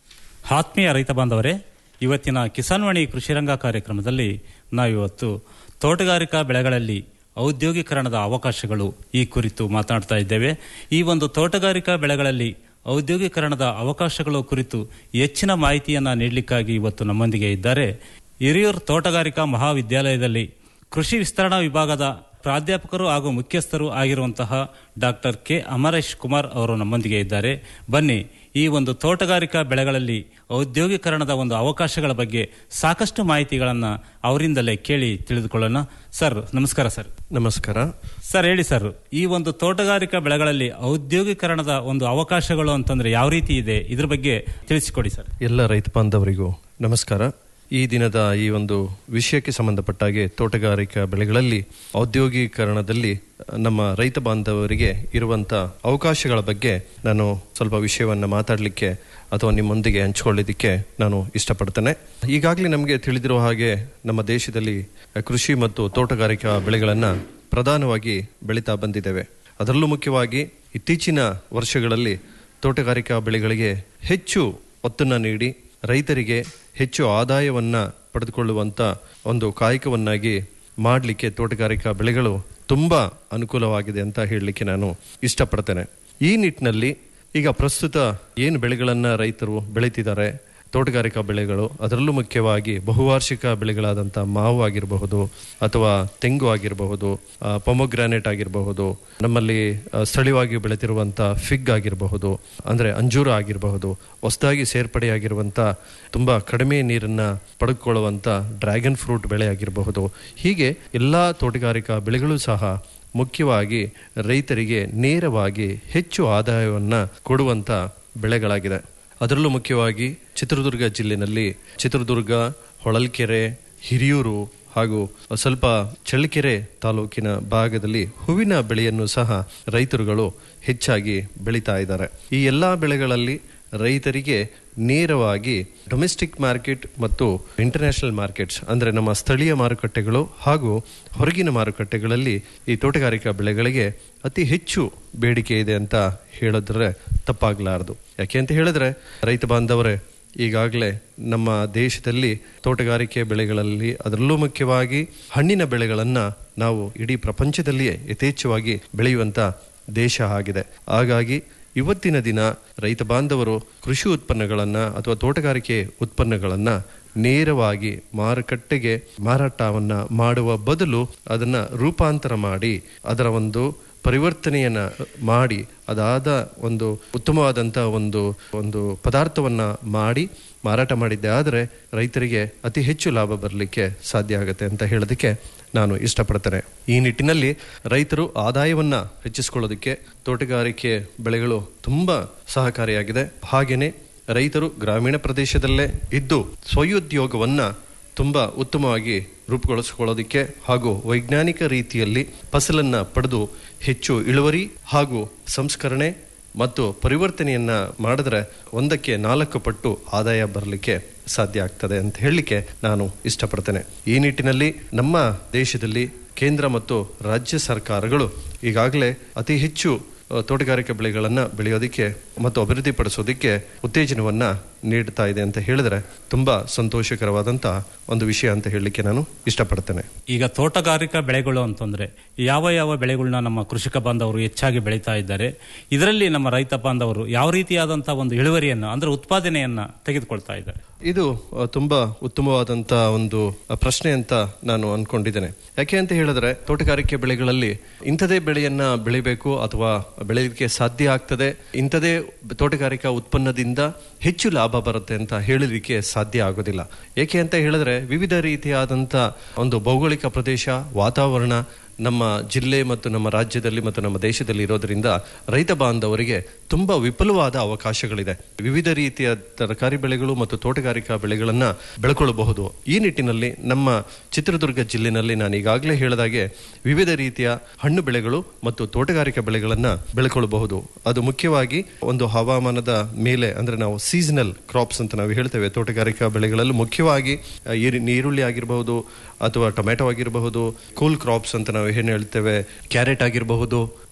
ಆತ್ಮೀಯ ರೈತ ಬಾಂಧವರೇ ಇವತ್ತಿನ ಕಿಸಾನ್ವಾಣಿ ಕೃಷಿರಂಗ ಕಾರ್ಯಕ್ರಮದಲ್ಲಿ ನಾವಿವತ್ತು ತೋಟಗಾರಿಕಾ ಬೆಳೆಗಳಲ್ಲಿ ಔದ್ಯೋಗೀಕರಣದ ಅವಕಾಶಗಳು ಈ ಕುರಿತು ಮಾತನಾಡ್ತಾ ಇದ್ದೇವೆ ಈ ಒಂದು ತೋಟಗಾರಿಕಾ ಬೆಳೆಗಳಲ್ಲಿ ಔದ್ಯೋಗೀಕರಣದ ಅವಕಾಶಗಳ ಕುರಿತು ಹೆಚ್ಚಿನ ಮಾಹಿತಿಯನ್ನ ನೀಡಲಿಕ್ಕಾಗಿ ಇವತ್ತು ನಮ್ಮೊಂದಿಗೆ ಇದ್ದಾರೆ ಹಿರಿಯೂರು ತೋಟಗಾರಿಕಾ ಮಹಾವಿದ್ಯಾಲಯದಲ್ಲಿ ಕೃಷಿ ವಿಸ್ತರಣಾ ವಿಭಾಗದ ಪ್ರಾಧ್ಯಾಪಕರು ಹಾಗೂ ಮುಖ್ಯಸ್ಥರು ಆಗಿರುವಂತಹ ಡಾಕ್ಟರ್ ಕೆ ಅಮರೇಶ್ ಕುಮಾರ್ ಅವರು ನಮ್ಮೊಂದಿಗೆ ಇದ್ದಾರೆ ಬನ್ನಿ ಈ ಒಂದು ತೋಟಗಾರಿಕಾ ಬೆಳೆಗಳಲ್ಲಿ ಔದ್ಯೋಗೀಕರಣದ ಒಂದು ಅವಕಾಶಗಳ ಬಗ್ಗೆ ಸಾಕಷ್ಟು ಮಾಹಿತಿಗಳನ್ನು ಅವರಿಂದಲೇ ಕೇಳಿ ತಿಳಿದುಕೊಳ್ಳೋಣ ಸರ್ ನಮಸ್ಕಾರ ಸರ್ ನಮಸ್ಕಾರ ಸರ್ ಹೇಳಿ ಸರ್ ಈ ಒಂದು ತೋಟಗಾರಿಕಾ ಬೆಳೆಗಳಲ್ಲಿ ಔದ್ಯೋಗೀಕರಣದ ಒಂದು ಅವಕಾಶಗಳು ಅಂತಂದ್ರೆ ಯಾವ ರೀತಿ ಇದೆ ಇದ್ರ ಬಗ್ಗೆ ತಿಳಿಸಿಕೊಡಿ ಸರ್ ಎಲ್ಲ ರೈತ ಬಾಂಧವರಿಗೂ ನಮಸ್ಕಾರ ಈ ದಿನದ ಈ ಒಂದು ವಿಷಯಕ್ಕೆ ಸಂಬಂಧಪಟ್ಟಾಗೆ ತೋಟಗಾರಿಕಾ ಬೆಳೆಗಳಲ್ಲಿ ಔದ್ಯೋಗೀಕರಣದಲ್ಲಿ ನಮ್ಮ ರೈತ ಬಾಂಧವರಿಗೆ ಇರುವಂತ ಅವಕಾಶಗಳ ಬಗ್ಗೆ ನಾನು ಸ್ವಲ್ಪ ವಿಷಯವನ್ನ ಮಾತಾಡಲಿಕ್ಕೆ ಅಥವಾ ನಿಮ್ಮೊಂದಿಗೆ ಹಂಚಿಕೊಳ್ಳಿದ್ದಕ್ಕೆ ನಾನು ಇಷ್ಟಪಡ್ತೇನೆ ಈಗಾಗಲೇ ನಮಗೆ ತಿಳಿದಿರುವ ಹಾಗೆ ನಮ್ಮ ದೇಶದಲ್ಲಿ ಕೃಷಿ ಮತ್ತು ತೋಟಗಾರಿಕಾ ಬೆಳೆಗಳನ್ನ ಪ್ರಧಾನವಾಗಿ ಬೆಳೀತಾ ಬಂದಿದ್ದೇವೆ ಅದರಲ್ಲೂ ಮುಖ್ಯವಾಗಿ ಇತ್ತೀಚಿನ ವರ್ಷಗಳಲ್ಲಿ ತೋಟಗಾರಿಕಾ ಬೆಳೆಗಳಿಗೆ ಹೆಚ್ಚು ಒತ್ತನ್ನು ನೀಡಿ ರೈತರಿಗೆ ಹೆಚ್ಚು ಆದಾಯವನ್ನ ಪಡೆದುಕೊಳ್ಳುವಂತ ಒಂದು ಕಾಯಕವನ್ನಾಗಿ ಮಾಡಲಿಕ್ಕೆ ತೋಟಗಾರಿಕಾ ಬೆಳೆಗಳು ತುಂಬಾ ಅನುಕೂಲವಾಗಿದೆ ಅಂತ ಹೇಳಲಿಕ್ಕೆ ನಾನು ಇಷ್ಟಪಡ್ತೇನೆ ಈ ನಿಟ್ಟಿನಲ್ಲಿ ಈಗ ಪ್ರಸ್ತುತ ಏನು ಬೆಳೆಗಳನ್ನ ರೈತರು ಬೆಳೀತಿದ್ದಾರೆ ತೋಟಗಾರಿಕಾ ಬೆಳೆಗಳು ಅದರಲ್ಲೂ ಮುಖ್ಯವಾಗಿ ಬಹುವಾರ್ಷಿಕ ಬೆಳೆಗಳಾದಂಥ ಮಾವು ಆಗಿರಬಹುದು ಅಥವಾ ತೆಂಗು ಆಗಿರಬಹುದು ಪೊಮೊಗ್ರಾನೇಟ್ ಆಗಿರಬಹುದು ನಮ್ಮಲ್ಲಿ ಆ, ಸ್ಥಳೀಯವಾಗಿ ಬೆಳೆತಿರುವಂಥ ಫಿಗ್ ಆಗಿರಬಹುದು ಅಂದರೆ ಅಂಜೂರ ಆಗಿರಬಹುದು ಹೊಸದಾಗಿ ಸೇರ್ಪಡೆಯಾಗಿರುವಂಥ ತುಂಬ ಕಡಿಮೆ ನೀರನ್ನ ಪಡೆದುಕೊಳ್ಳುವಂಥ ಡ್ರ್ಯಾಗನ್ ಫ್ರೂಟ್ ಬೆಳೆ ಆಗಿರಬಹುದು ಹೀಗೆ ಎಲ್ಲ ತೋಟಗಾರಿಕಾ ಬೆಳೆಗಳು ಸಹ ಮುಖ್ಯವಾಗಿ ರೈತರಿಗೆ ನೇರವಾಗಿ ಹೆಚ್ಚು ಆದಾಯವನ್ನ ಕೊಡುವಂತ ಬೆಳೆಗಳಾಗಿದೆ ಅದರಲ್ಲೂ ಮುಖ್ಯವಾಗಿ ಚಿತ್ರದುರ್ಗ ಜಿಲ್ಲೆನಲ್ಲಿ ಚಿತ್ರದುರ್ಗ ಹೊಳಲ್ಕೆರೆ ಹಿರಿಯೂರು ಹಾಗೂ ಸ್ವಲ್ಪ ಚಳ್ಳಕೆರೆ ತಾಲೂಕಿನ ಭಾಗದಲ್ಲಿ ಹೂವಿನ ಬೆಳೆಯನ್ನು ಸಹ ರೈತರುಗಳು ಹೆಚ್ಚಾಗಿ ಬೆಳೀತಾ ಇದ್ದಾರೆ ಈ ಎಲ್ಲಾ ಬೆಳೆಗಳಲ್ಲಿ ರೈತರಿಗೆ ನೇರವಾಗಿ ಡೊಮೆಸ್ಟಿಕ್ ಮಾರ್ಕೆಟ್ ಮತ್ತು ಇಂಟರ್ನ್ಯಾಷನಲ್ ಮಾರ್ಕೆಟ್ಸ್ ಅಂದ್ರೆ ನಮ್ಮ ಸ್ಥಳೀಯ ಮಾರುಕಟ್ಟೆಗಳು ಹಾಗೂ ಹೊರಗಿನ ಮಾರುಕಟ್ಟೆಗಳಲ್ಲಿ ಈ ತೋಟಗಾರಿಕಾ ಬೆಳೆಗಳಿಗೆ ಅತಿ ಹೆಚ್ಚು ಬೇಡಿಕೆ ಇದೆ ಅಂತ ಹೇಳಿದ್ರೆ ತಪ್ಪಾಗಲಾರದು ಯಾಕೆ ಅಂತ ಹೇಳಿದ್ರೆ ರೈತ ಬಾಂಧವರೇ ಈಗಾಗಲೇ ನಮ್ಮ ದೇಶದಲ್ಲಿ ತೋಟಗಾರಿಕೆ ಬೆಳೆಗಳಲ್ಲಿ ಅದರಲ್ಲೂ ಮುಖ್ಯವಾಗಿ ಹಣ್ಣಿನ ಬೆಳೆಗಳನ್ನ ನಾವು ಇಡೀ ಪ್ರಪಂಚದಲ್ಲಿಯೇ ಯಥೇಚ್ಛವಾಗಿ ಬೆಳೆಯುವಂತ ದೇಶ ಆಗಿದೆ ಹಾಗಾಗಿ ಇವತ್ತಿನ ದಿನ ರೈತ ಬಾಂಧವರು ಕೃಷಿ ಉತ್ಪನ್ನಗಳನ್ನ ಅಥವಾ ತೋಟಗಾರಿಕೆ ಉತ್ಪನ್ನಗಳನ್ನ ನೇರವಾಗಿ ಮಾರುಕಟ್ಟೆಗೆ ಮಾರಾಟವನ್ನ ಮಾಡುವ ಬದಲು ಅದನ್ನ ರೂಪಾಂತರ ಮಾಡಿ ಅದರ ಒಂದು ಪರಿವರ್ತನೆಯನ್ನ ಮಾಡಿ ಅದಾದ ಒಂದು ಉತ್ತಮವಾದಂತ ಒಂದು ಒಂದು ಪದಾರ್ಥವನ್ನ ಮಾಡಿ ಮಾರಾಟ ಮಾಡಿದ್ದೆ ಆದರೆ ರೈತರಿಗೆ ಅತಿ ಹೆಚ್ಚು ಲಾಭ ಬರಲಿಕ್ಕೆ ಸಾಧ್ಯ ಆಗುತ್ತೆ ಅಂತ ಹೇಳೋದಕ್ಕೆ ನಾನು ಇಷ್ಟಪಡ್ತೇನೆ ಈ ನಿಟ್ಟಿನಲ್ಲಿ ರೈತರು ಆದಾಯವನ್ನ ಹೆಚ್ಚಿಸಿಕೊಳ್ಳೋದಕ್ಕೆ ತೋಟಗಾರಿಕೆ ಬೆಳೆಗಳು ತುಂಬಾ ಸಹಕಾರಿಯಾಗಿದೆ ಹಾಗೇನೆ ರೈತರು ಗ್ರಾಮೀಣ ಪ್ರದೇಶದಲ್ಲೇ ಇದ್ದು ಸ್ವಯೋದ್ಯೋಗವನ್ನ ತುಂಬಾ ಉತ್ತಮವಾಗಿ ರೂಪುಗೊಳಿಸಿಕೊಳ್ಳೋದಕ್ಕೆ ಹಾಗೂ ವೈಜ್ಞಾನಿಕ ರೀತಿಯಲ್ಲಿ ಫಸಲನ್ನ ಪಡೆದು ಹೆಚ್ಚು ಇಳುವರಿ ಹಾಗೂ ಸಂಸ್ಕರಣೆ ಮತ್ತು ಪರಿವರ್ತನೆಯನ್ನ ಮಾಡಿದ್ರೆ ಒಂದಕ್ಕೆ ನಾಲ್ಕು ಪಟ್ಟು ಆದಾಯ ಬರಲಿಕ್ಕೆ ಸಾಧ್ಯ ಆಗ್ತದೆ ಅಂತ ಹೇಳಲಿಕ್ಕೆ ನಾನು ಇಷ್ಟಪಡ್ತೇನೆ ಈ ನಿಟ್ಟಿನಲ್ಲಿ ನಮ್ಮ ದೇಶದಲ್ಲಿ ಕೇಂದ್ರ ಮತ್ತು ರಾಜ್ಯ ಸರ್ಕಾರಗಳು ಈಗಾಗಲೇ ಅತಿ ಹೆಚ್ಚು ಅ, ತೋಟಗಾರಿಕೆ ಬೆಳೆಗಳನ್ನ ಬೆಳೆಯೋದಕ್ಕೆ ಮತ್ತು ಅಭಿವೃದ್ಧಿಪಡಿಸೋದಕ್ಕೆ ಉತ್ತೇಜನವನ್ನ ನೀಡ್ತಾ ಇದೆ ಅಂತ ಹೇಳಿದ್ರೆ ತುಂಬಾ ಸಂತೋಷಕರವಾದಂತ ಒಂದು ವಿಷಯ ಅಂತ ಹೇಳಲಿಕ್ಕೆ ನಾನು ಇಷ್ಟಪಡ್ತೇನೆ ಈಗ ತೋಟಗಾರಿಕಾ ಬೆಳೆಗಳು ಅಂತಂದ್ರೆ ಯಾವ ಯಾವ ಬೆಳೆಗಳನ್ನ ನಮ್ಮ ಕೃಷಿಕ ಬಾಂಧವರು ಹೆಚ್ಚಾಗಿ ಬೆಳೀತಾ ಇದ್ದಾರೆ ಇದರಲ್ಲಿ ನಮ್ಮ ರೈತ ಬಾಂಧವರು ಯಾವ ರೀತಿಯಾದಂತಹ ಒಂದು ಇಳುವರಿಯನ್ನ ಅಂದ್ರೆ ಉತ್ಪಾದನೆಯನ್ನ ತೆಗೆದುಕೊಳ್ತಾ ಇದ್ದಾರೆ ಇದು ಅ, ತುಂಬಾ ಉತ್ತಮವಾದಂತ ಒಂದು ಅ, ಪ್ರಶ್ನೆ ಅಂತ ನಾನು ಅನ್ಕೊಂಡಿದ್ದೇನೆ ಯಾಕೆ ಅಂತ ಹೇಳಿದ್ರೆ ತೋಟಗಾರಿಕೆ ಬೆಳೆಗಳಲ್ಲಿ ಇಂಥದೇ ಬೆಳೆಯನ್ನ ಬೆಳಿಬೇಕು ಅಥವಾ ಬೆಳೆಯಲಿಕ್ಕೆ ಸಾಧ್ಯ ಆಗ್ತದೆ ಇಂಥದೇ ತೋಟಗಾರಿಕಾ ಉತ್ಪನ್ನದಿಂದ ಹೆಚ್ಚು ಲಾಭ ಬರುತ್ತೆ ಅಂತ ಹೇಳಲಿಕ್ಕೆ ಸಾಧ್ಯ ಆಗೋದಿಲ್ಲ ಏಕೆ ಅಂತ ಹೇಳಿದ್ರೆ ವಿವಿಧ ರೀತಿಯಾದಂತ ಒಂದು ಭೌಗೋಳಿಕ ಪ್ರದೇಶ ವಾತಾವರಣ ನಮ್ಮ ಜಿಲ್ಲೆ ಮತ್ತು ನಮ್ಮ ರಾಜ್ಯದಲ್ಲಿ ಮತ್ತು ನಮ್ಮ ದೇಶದಲ್ಲಿ ಇರೋದ್ರಿಂದ ರೈತ ಬಾಂಧವರಿಗೆ ತುಂಬಾ ವಿಪುಲವಾದ ಅವಕಾಶಗಳಿದೆ ವಿವಿಧ ರೀತಿಯ ತರಕಾರಿ ಬೆಳೆಗಳು ಮತ್ತು ತೋಟಗಾರಿಕಾ ಬೆಳೆಗಳನ್ನ ಬೆಳ್ಕೊಳ್ಳಬಹುದು ಈ ನಿಟ್ಟಿನಲ್ಲಿ ನಮ್ಮ ಚಿತ್ರದುರ್ಗ ಜಿಲ್ಲೆನಲ್ಲಿ ನಾನು ಈಗಾಗಲೇ ಹೇಳಿದಾಗೆ ವಿವಿಧ ರೀತಿಯ ಹಣ್ಣು ಬೆಳೆಗಳು ಮತ್ತು ತೋಟಗಾರಿಕಾ ಬೆಳೆಗಳನ್ನ ಬೆಳ್ಕೊಳ್ಳಬಹುದು ಅದು ಮುಖ್ಯವಾಗಿ ಒಂದು ಹವಾಮಾನದ ಮೇಲೆ ಅಂದ್ರೆ ನಾವು ಸೀಸನಲ್ ಕ್ರಾಪ್ಸ್ ಅಂತ ನಾವು ಹೇಳ್ತೇವೆ ತೋಟಗಾರಿಕಾ ಬೆಳೆಗಳಲ್ಲೂ ಮುಖ್ಯವಾಗಿ ಆ, ಈರು- ಈರುಳ್ಳಿ ಆಗಿರಬಹುದು ಅಥವಾ ಟೊಮೆಟೊ ಆಗಿರಬಹುದು ಕೂಲ್ ಕ್ರಾಪ್ಸ್ ಅಂತ ನಾವು ಏನು ಹೇಳ್ತೇವೆ ಕ್ಯಾರೆಟ್ ಆಗಿರಬಹುದು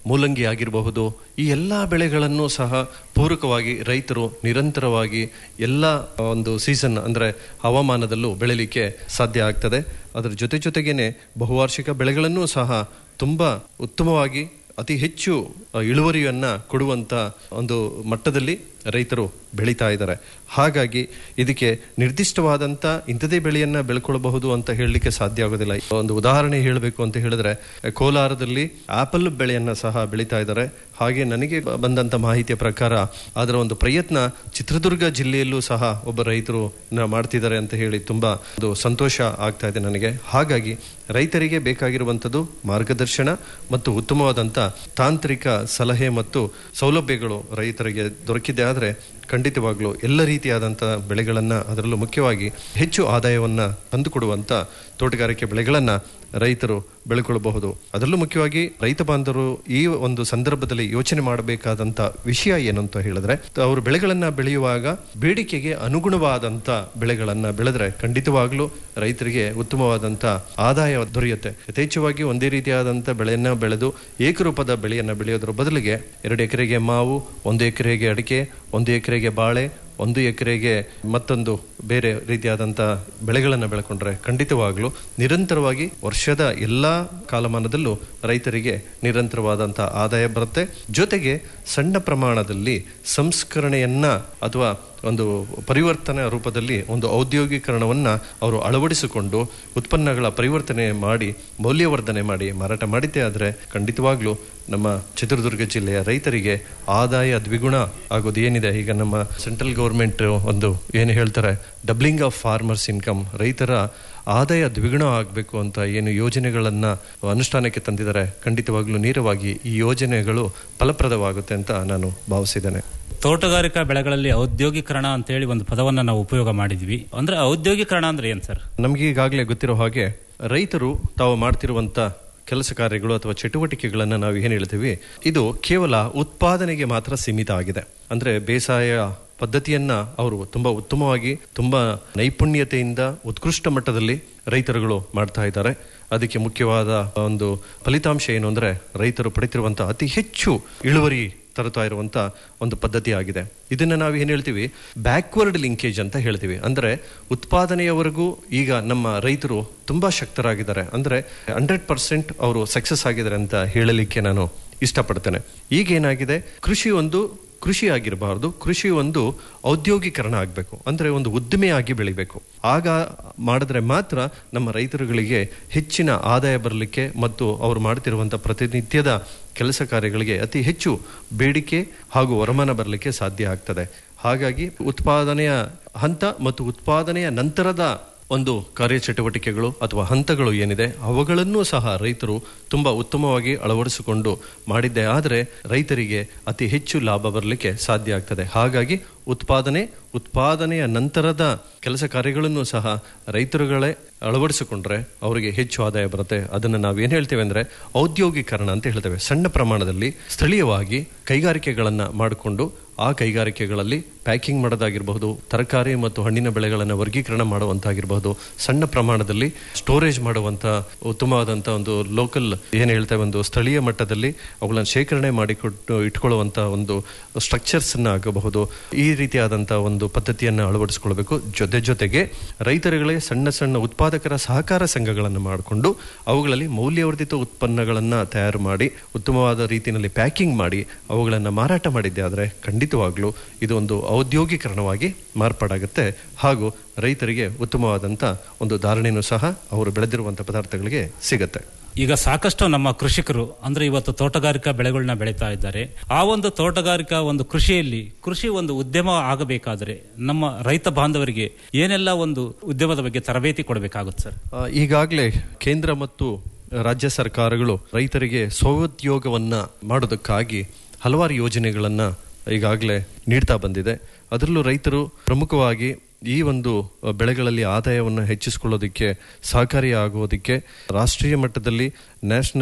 ಮೂಲಂಗಿ ಆಗಿರಬಹುದು ಈ ಎಲ್ಲ ಬೆಳೆಗಳನ್ನು ಸಹ ಪೂರಕವಾಗಿ ರೈತರು ನಿರಂತರವಾಗಿ ಎಲ್ಲ ಒಂದು ಸೀಸನ್ ಅಂದ್ರೆ ಹವಾಮಾನದಲ್ಲೂ ಬೆಳಿಲಿಕ್ಕೆ ಸಾಧ್ಯ ಆಗ್ತದೆ ಅದರ ಜೊತೆ ಜೊತೆಗೇನೆ ಬಹುವಾರ್ಷಿಕ ಬೆಳೆಗಳನ್ನೂ ಸಹ ತುಂಬಾ ಉತ್ತಮವಾಗಿ ಅತಿ ಹೆಚ್ಚು ಅ, ಇಳುವರಿಯನ್ನ ಕೊಡುವಂತ ಒಂದು ಮಟ್ಟದಲ್ಲಿ ರೈತರು ಬೆಳೀತಾ ಇದ್ದಾರೆ ಹಾಗಾಗಿ ಇದಕ್ಕೆ ನಿರ್ದಿಷ್ಟವಾದಂತ ಇಂಥದೇ ಬೆಳೆಯನ್ನ ಬೆಳ್ಕೊಳ್ಬಹುದು ಅಂತ ಹೇಳಲಿಕ್ಕೆ ಸಾಧ್ಯ ಆಗೋದಿಲ್ಲ ಒಂದು ಉದಾಹರಣೆ ಹೇಳಬೇಕು ಅಂತ ಹೇಳಿದ್ರೆ ಕೋಲಾರದಲ್ಲಿ ಆಪಲ್ ಬೆಳೆಯನ್ನ ಸಹ ಬೆಳೀತಾ ಇದ್ದಾರೆ ಹಾಗೆ ನನಗೆ ಬ- ಬಂದಂತ ಮಾಹಿತಿಯ ಪ್ರಕಾರ ಅದರ ಒಂದು ಪ್ರಯತ್ನ ಚಿತ್ರದುರ್ಗ ಜಿಲ್ಲೆಯಲ್ಲೂ ಸಹ ಒಬ್ಬ ರೈತರು ನ- ಮಾಡ್ತಿದ್ದಾರೆ ಅಂತ ಹೇಳಿ ತುಂಬಾ ಒಂದು ಸಂತೋಷ ಆಗ್ತಾ ಇದೆ ನನಗೆ ಹಾಗಾಗಿ ರೈತರಿಗೆ ಬೇಕಾಗಿರುವಂಥದ್ದು ಮಾರ್ಗದರ್ಶನ ಮತ್ತು ಉತ್ತಮವಾದಂಥ ತಾಂತ್ರಿಕ ಸಲಹೆ ಮತ್ತು ಸೌಲಭ್ಯಗಳು ರೈತರಿಗೆ ದೊರಕಿದೆ ಆದರೆ ಖಂಡಿತವಾಗ್ಲೂ ಎಲ್ಲ ರೀತಿಯಾದಂಥ ಬೆಳೆಗಳನ್ನ ಅದರಲ್ಲೂ ಮುಖ್ಯವಾಗಿ ಹೆಚ್ಚು ಆದಾಯವನ್ನ ತಂದುಕೊಡುವಂತ ತೋಟಗಾರಿಕೆ ಬೆಳೆಗಳನ್ನ ರೈತರು ಬೆಳ್ಕೊಳ್ಬಹುದು ಅದರಲ್ಲೂ ಮುಖ್ಯವಾಗಿ ರೈತ ಬಾಂಧವರು ಈ ಒಂದು ಸಂದರ್ಭದಲ್ಲಿ ಯೋಚನೆ ಮಾಡಬೇಕಾದಂತ ವಿಷಯ ಏನು ಅಂತ ಹೇಳಿದ್ರೆ ಅವರು ಬೆಳೆಗಳನ್ನ ಬೆಳೆಯುವಾಗ ಬೇಡಿಕೆಗೆ ಅನುಗುಣವಾದಂತ ಬೆಳೆಗಳನ್ನ ಬೆಳೆದ್ರೆ ಖಂಡಿತವಾಗ್ಲೂ ರೈತರಿಗೆ ಉತ್ತಮವಾದಂತ ಆದಾಯ ದೊರೆಯುತ್ತೆ ಯಥೇಚ್ಛವಾಗಿ ಒಂದೇ ರೀತಿಯಾದಂತ ಬೆಳೆಯನ್ನ ಬೆಳೆದು ಏಕರೂಪದ ಬೆಳೆಯನ್ನ ಬೆಳೆಯೋದ್ರ ಬದಲಿಗೆ ಎರಡು ಎಕರೆಗೆ ಮಾವು ಒಂದು ಎಕರೆಗೆ ಅಡಿಕೆ ಒಂದು ಎಕರೆಗೆ ಬಾಳೆ ಒಂದು ಎಕರೆಗೆ ಮತ್ತೊಂದು ಬೇರೆ ರೀತಿಯಾದಂಥ ಬೆಳೆಗಳನ್ನು ಬೆಳ್ಕೊಂಡ್ರೆ ಖಂಡಿತವಾಗ್ಲೂ ನಿರಂತರವಾಗಿ ವರ್ಷದ ಎಲ್ಲಾ ಕಾಲಮಾನದಲ್ಲೂ ರೈತರಿಗೆ ನಿರಂತರವಾದಂಥ ಆದಾಯ ಬರುತ್ತೆ ಜೊತೆಗೆ ಸಣ್ಣ ಪ್ರಮಾಣದಲ್ಲಿ ಸಂಸ್ಕರಣೆಯನ್ನ ಅಥವಾ ಒಂದು ಪರಿವರ್ತನೆ ರೂಪದಲ್ಲಿ ಒಂದು ಔದ್ಯೋಗೀಕರಣವನ್ನ ಅವರು ಅಳವಡಿಸಿಕೊಂಡು ಉತ್ಪನ್ನಗಳ ಪರಿವರ್ತನೆ ಮಾಡಿ ಮೌಲ್ಯವರ್ಧನೆ ಮಾಡಿ ಮಾರಾಟ ಮಾಡಿದ್ದೇ ಆದರೆ ಖಂಡಿತವಾಗ್ಲೂ ನಮ್ಮ ಚಿತ್ರದುರ್ಗ ಜಿಲ್ಲೆಯ ರೈತರಿಗೆ ಆದಾಯ ದ್ವಿಗುಣ ಆಗೋದು ಏನಿದೆ ಈಗ ನಮ್ಮ ಸೆಂಟ್ರಲ್ ಗೌರ್ಮೆಂಟ್ ಒಂದು ಏನು ಹೇಳ್ತಾರೆ ಡಬ್ಲಿಂಗ್ ಆಫ್ ಫಾರ್ಮರ್ಸ್ ಇನ್ಕಮ್ ರೈತರ ಆದಾಯ ದ್ವಿಗುಣ ಆಗಬೇಕು ಅಂತ ಏನು ಯೋಜನೆಗಳನ್ನ ಅನುಷ್ಠಾನಕ್ಕೆ ತಂದಿದ್ದಾರೆ ಖಂಡಿತವಾಗ್ಲೂ ನೇರವಾಗಿ ಈ ಯೋಜನೆಗಳು ಫಲಪ್ರದವಾಗುತ್ತೆ ಅಂತ ನಾನು ಭಾವಿಸಿದ್ದೇನೆ ತೋಟಗಾರಿಕಾ ಬೆಳೆಗಳಲ್ಲಿ ಔದ್ಯೋಗೀಕರಣ ಅಂತೇಳಿ ಒಂದು ಪದವನ್ನ ನಾವು ಉಪಯೋಗ ಮಾಡಿದ್ವಿ ಅಂದ್ರೆ ಔದ್ಯೋಗೀಕರಣ ಅಂದ್ರೆ ಏನ್ ಸರ್ ನಮಗೆ ಈಗಾಗಲೇ ಗೊತ್ತಿರೋ ಹಾಗೆ ರೈತರು ತಾವು ಮಾಡ್ತಿರುವಂತ ಕೆಲಸ ಕಾರ್ಯಗಳು ಅಥವಾ ಚಟುವಟಿಕೆಗಳನ್ನ ನಾವು ಏನ್ ಹೇಳ್ತೀವಿ ಇದು ಕೇವಲ ಉತ್ಪಾದನೆಗೆ ಮಾತ್ರ ಸೀಮಿತ ಆಗಿದೆ ಅಂದ್ರೆ ಬೇಸಾಯ ಪದ್ಧತಿಯನ್ನ ಅವರು ತುಂಬಾ ಉತ್ತಮವಾಗಿ ತುಂಬಾ ನೈಪುಣ್ಯತೆಯಿಂದ ಉತ್ಕೃಷ್ಟ ಮಟ್ಟದಲ್ಲಿ ರೈತರುಗಳು ಮಾಡ್ತಾ ಇದ್ದಾರೆ ಅದಕ್ಕೆ ಮುಖ್ಯವಾದ ಒಂದು ಫಲಿತಾಂಶ ಏನು ಅಂದ್ರೆ ರೈತರು ಪಡಿತಿರುವಂತಹ ಅತಿ ಹೆಚ್ಚು ಇಳುವರಿ ತರುತ್ತಾ ಇರುವಂತ ಒಂದು ಪದ್ಧತಿ ಆಗಿದೆ ಇದನ್ನ ನಾವು ಏನ್ ಹೇಳ್ತೀವಿ ಬ್ಯಾಕ್ವರ್ಡ್ ಲಿಂಕೇಜ್ ಅಂತ ಹೇಳ್ತೀವಿ ಅಂದ್ರೆ ಉತ್ಪಾದನೆಯವರೆಗೂ ಈಗ ನಮ್ಮ ರೈತರು ತುಂಬಾ ಶಕ್ತರಾಗಿದ್ದಾರೆ ಅಂದ್ರೆ ಹಂಡ್ರೆಡ್ ಪರ್ಸೆಂಟ್ ಅವರು ಸಕ್ಸಸ್ ಆಗಿದ್ದಾರೆ ಅಂತ ಹೇಳಲಿಕ್ಕೆ ನಾನು ಇಷ್ಟಪಡ್ತೇನೆ ಈಗ ಏನಾಗಿದೆ ಕೃಷಿ ಒಂದು ಕೃಷಿ ಆಗಿರಬಾರ್ದು ಕೃಷಿ ಒಂದು ಔದ್ಯೋಗೀಕರಣ ಆಗಬೇಕು ಅಂದ್ರೆ ಒಂದು ಉದ್ದಿಮೆಯಾಗಿ ಬೆಳಿಬೇಕು ಆಗ ಮಾಡಿದ್ರೆ ಮಾತ್ರ ನಮ್ಮ ರೈತರುಗಳಿಗೆ ಹೆಚ್ಚಿನ ಆದಾಯ ಬರಲಿಕ್ಕೆ ಮತ್ತು ಅವರು ಮಾಡ್ತಿರುವಂತಹ ಪ್ರತಿನಿತ್ಯದ ಕೆಲಸ ಕಾರ್ಯಗಳಿಗೆ ಅತಿ ಹೆಚ್ಚು ಬೇಡಿಕೆ ಹಾಗೂ ವರಮಾನ ಬರಲಿಕ್ಕೆ ಸಾಧ್ಯ ಆಗ್ತದೆ ಹಾಗಾಗಿ ಉತ್ಪಾದನೆಯ ಹಂತ ಮತ್ತು ಉತ್ಪಾದನೆಯ ನಂತರದ ಒಂದು ಕಾರ್ಯಚಟುವಟಿಕೆಗಳು ಅಥವಾ ಹಂತಗಳು ಏನಿದೆ ಅವುಗಳನ್ನೂ ಸಹ ರೈತರು ತುಂಬಾ ಉತ್ತಮವಾಗಿ ಅಳವಡಿಸಿಕೊಂಡು ಮಾಡಿದ್ದೆ ಆದರೆ ರೈತರಿಗೆ ಅತಿ ಹೆಚ್ಚು ಲಾಭ ಬರಲಿಕ್ಕೆ ಸಾಧ್ಯ ಆಗ್ತದೆ ಹಾಗಾಗಿ ಉತ್ಪಾದನೆ ಉತ್ಪಾದನೆಯ ನಂತರದ ಕೆಲಸ ಕಾರ್ಯಗಳನ್ನು ಸಹ ರೈತರುಗಳೇ ಅಳವಡಿಸಿಕೊಂಡ್ರೆ ಅವರಿಗೆ ಹೆಚ್ಚು ಆದಾಯ ಬರುತ್ತೆ ಅದನ್ನ ನಾವು ಏನ್ ಹೇಳ್ತೇವೆ ಅಂದ್ರೆ ಔದ್ಯೋಗೀಕರಣ ಅಂತ ಹೇಳ್ತೇವೆ ಸಣ್ಣ ಪ್ರಮಾಣದಲ್ಲಿ ಸ್ಥಳೀಯವಾಗಿ ಕೈಗಾರಿಕೆಗಳನ್ನ ಮಾಡಿಕೊಂಡು ಆ ಕೈಗಾರಿಕೆಗಳಲ್ಲಿ ಪ್ಯಾಕಿಂಗ್ ಮಾಡೋದಾಗಿರಬಹುದು ತರಕಾರಿ ಮತ್ತು ಹಣ್ಣಿನ ಬೆಳೆಗಳನ್ನು ವರ್ಗೀಕರಣ ಮಾಡುವಂತಾಗಿರಬಹುದು ಸಣ್ಣ ಪ್ರಮಾಣದಲ್ಲಿ ಸ್ಟೋರೇಜ್ ಮಾಡುವಂತ ಉತ್ತಮವಾದಂತ ಒಂದು ಲೋಕಲ್ ಏನ್ ಹೇಳ್ತೇವೆ ಒಂದು ಸ್ಥಳೀಯ ಮಟ್ಟದಲ್ಲಿ ಅವುಗಳನ್ನು ಶೇಖರಣೆ ಮಾಡಿಕೊಟ್ಟು ಇಟ್ಕೊಳ್ಳುವಂತ ಒಂದು ಸ್ಟ್ರಕ್ಚರ್ಸ್ ಅನ್ನ ಆಗಬಹುದು ಈ ರೀತಿಯಾದಂತಹ ಒಂದು ಪದ್ಧತಿಯನ್ನು ಅಳವಡಿಸಿಕೊಳ್ಬೇಕು ಜೊತೆ ಜೊತೆಗೆ ರೈತರುಗಳಿಗೆ ಸಣ್ಣ ಸಣ್ಣ ಉತ್ಪಾದಕರ ಸಹಕಾರ ಸಂಘಗಳನ್ನು ಮಾಡಿಕೊಂಡು ಅವುಗಳಲ್ಲಿ ಮೌಲ್ಯವರ್ಧಿತ ಉತ್ಪನ್ನಗಳನ್ನ ತಯಾರು ಮಾಡಿ ಉತ್ತಮವಾದ ರೀತಿಯಲ್ಲಿ ಪ್ಯಾಕಿಂಗ್ ಮಾಡಿ ಅವುಗಳನ್ನು ಮಾರಾಟ ಮಾಡಿದ್ದೆ ಆದರೆ ಖಂಡಿತವಾಗ್ಲೂ ಇದು ಒಂದು ಔದ್ಯೋಗೀಕರಣವಾಗಿ ಮಾರ್ಪಾಡಾಗುತ್ತೆ ಹಾಗೂ ರೈತರಿಗೆ ಉತ್ತಮವಾದಂತ ಒಂದು ಧಾರಣೆಯೂ ಸಹ ಅವರು ಬೆಳೆದಿರುವಂತಹ ಪದಾರ್ಥಗಳಿಗೆ ಸಿಗತ್ತೆ ಈಗ ಸಾಕಷ್ಟು ನಮ್ಮ ಕೃಷಿಕರು ಅಂದ್ರೆ ಇವತ್ತು ತೋಟಗಾರಿಕಾ ಬೆಳೆಗಳನ್ನ ಬೆಳೀತಾ ಇದ್ದಾರೆ ಆ ಒಂದು ತೋಟಗಾರಿಕಾ ಒಂದು ಕೃಷಿಯಲ್ಲಿ ಕೃಷಿ ಒಂದು ಉದ್ಯಮ ಆಗಬೇಕಾದ್ರೆ ನಮ್ಮ ರೈತ ಬಾಂಧವರಿಗೆ ಏನೆಲ್ಲ ಒಂದು ಉದ್ಯಮದ ಬಗ್ಗೆ ತರಬೇತಿ ಕೊಡಬೇಕಾಗುತ್ತೆ ಸರ್ ಆ, ಈಗಾಗಲೇ ಕೇಂದ್ರ ಮತ್ತು ರಾಜ್ಯ ಸರ್ಕಾರಗಳು ರೈತರಿಗೆ ಸ್ವೋದ್ಯೋಗವನ್ನ ಮಾಡೋದಕ್ಕಾಗಿ ಹಲವಾರು ಯೋಜನೆಗಳನ್ನ ಈಗಾಗಲೇ ನೀಡ್ತಾ ಬಂದಿದೆ ಅದರಲ್ಲೂ ರೈತರು ಪ್ರಮುಖವಾಗಿ ಈ ಒಂದು ಬೆಳೆಗಳಲ್ಲಿ ಆದಾಯವನ್ನು ಹೆಚ್ಚಿಸಿಕೊಳ್ಳೋದಕ್ಕೆ ಸಹಕಾರಿಯಾಗುವುದಕ್ಕೆ ರಾಷ್ಟ್ರೀಯ ಮಟ್ಟದಲ್ಲಿ ನ್ಯಾಷನಲ್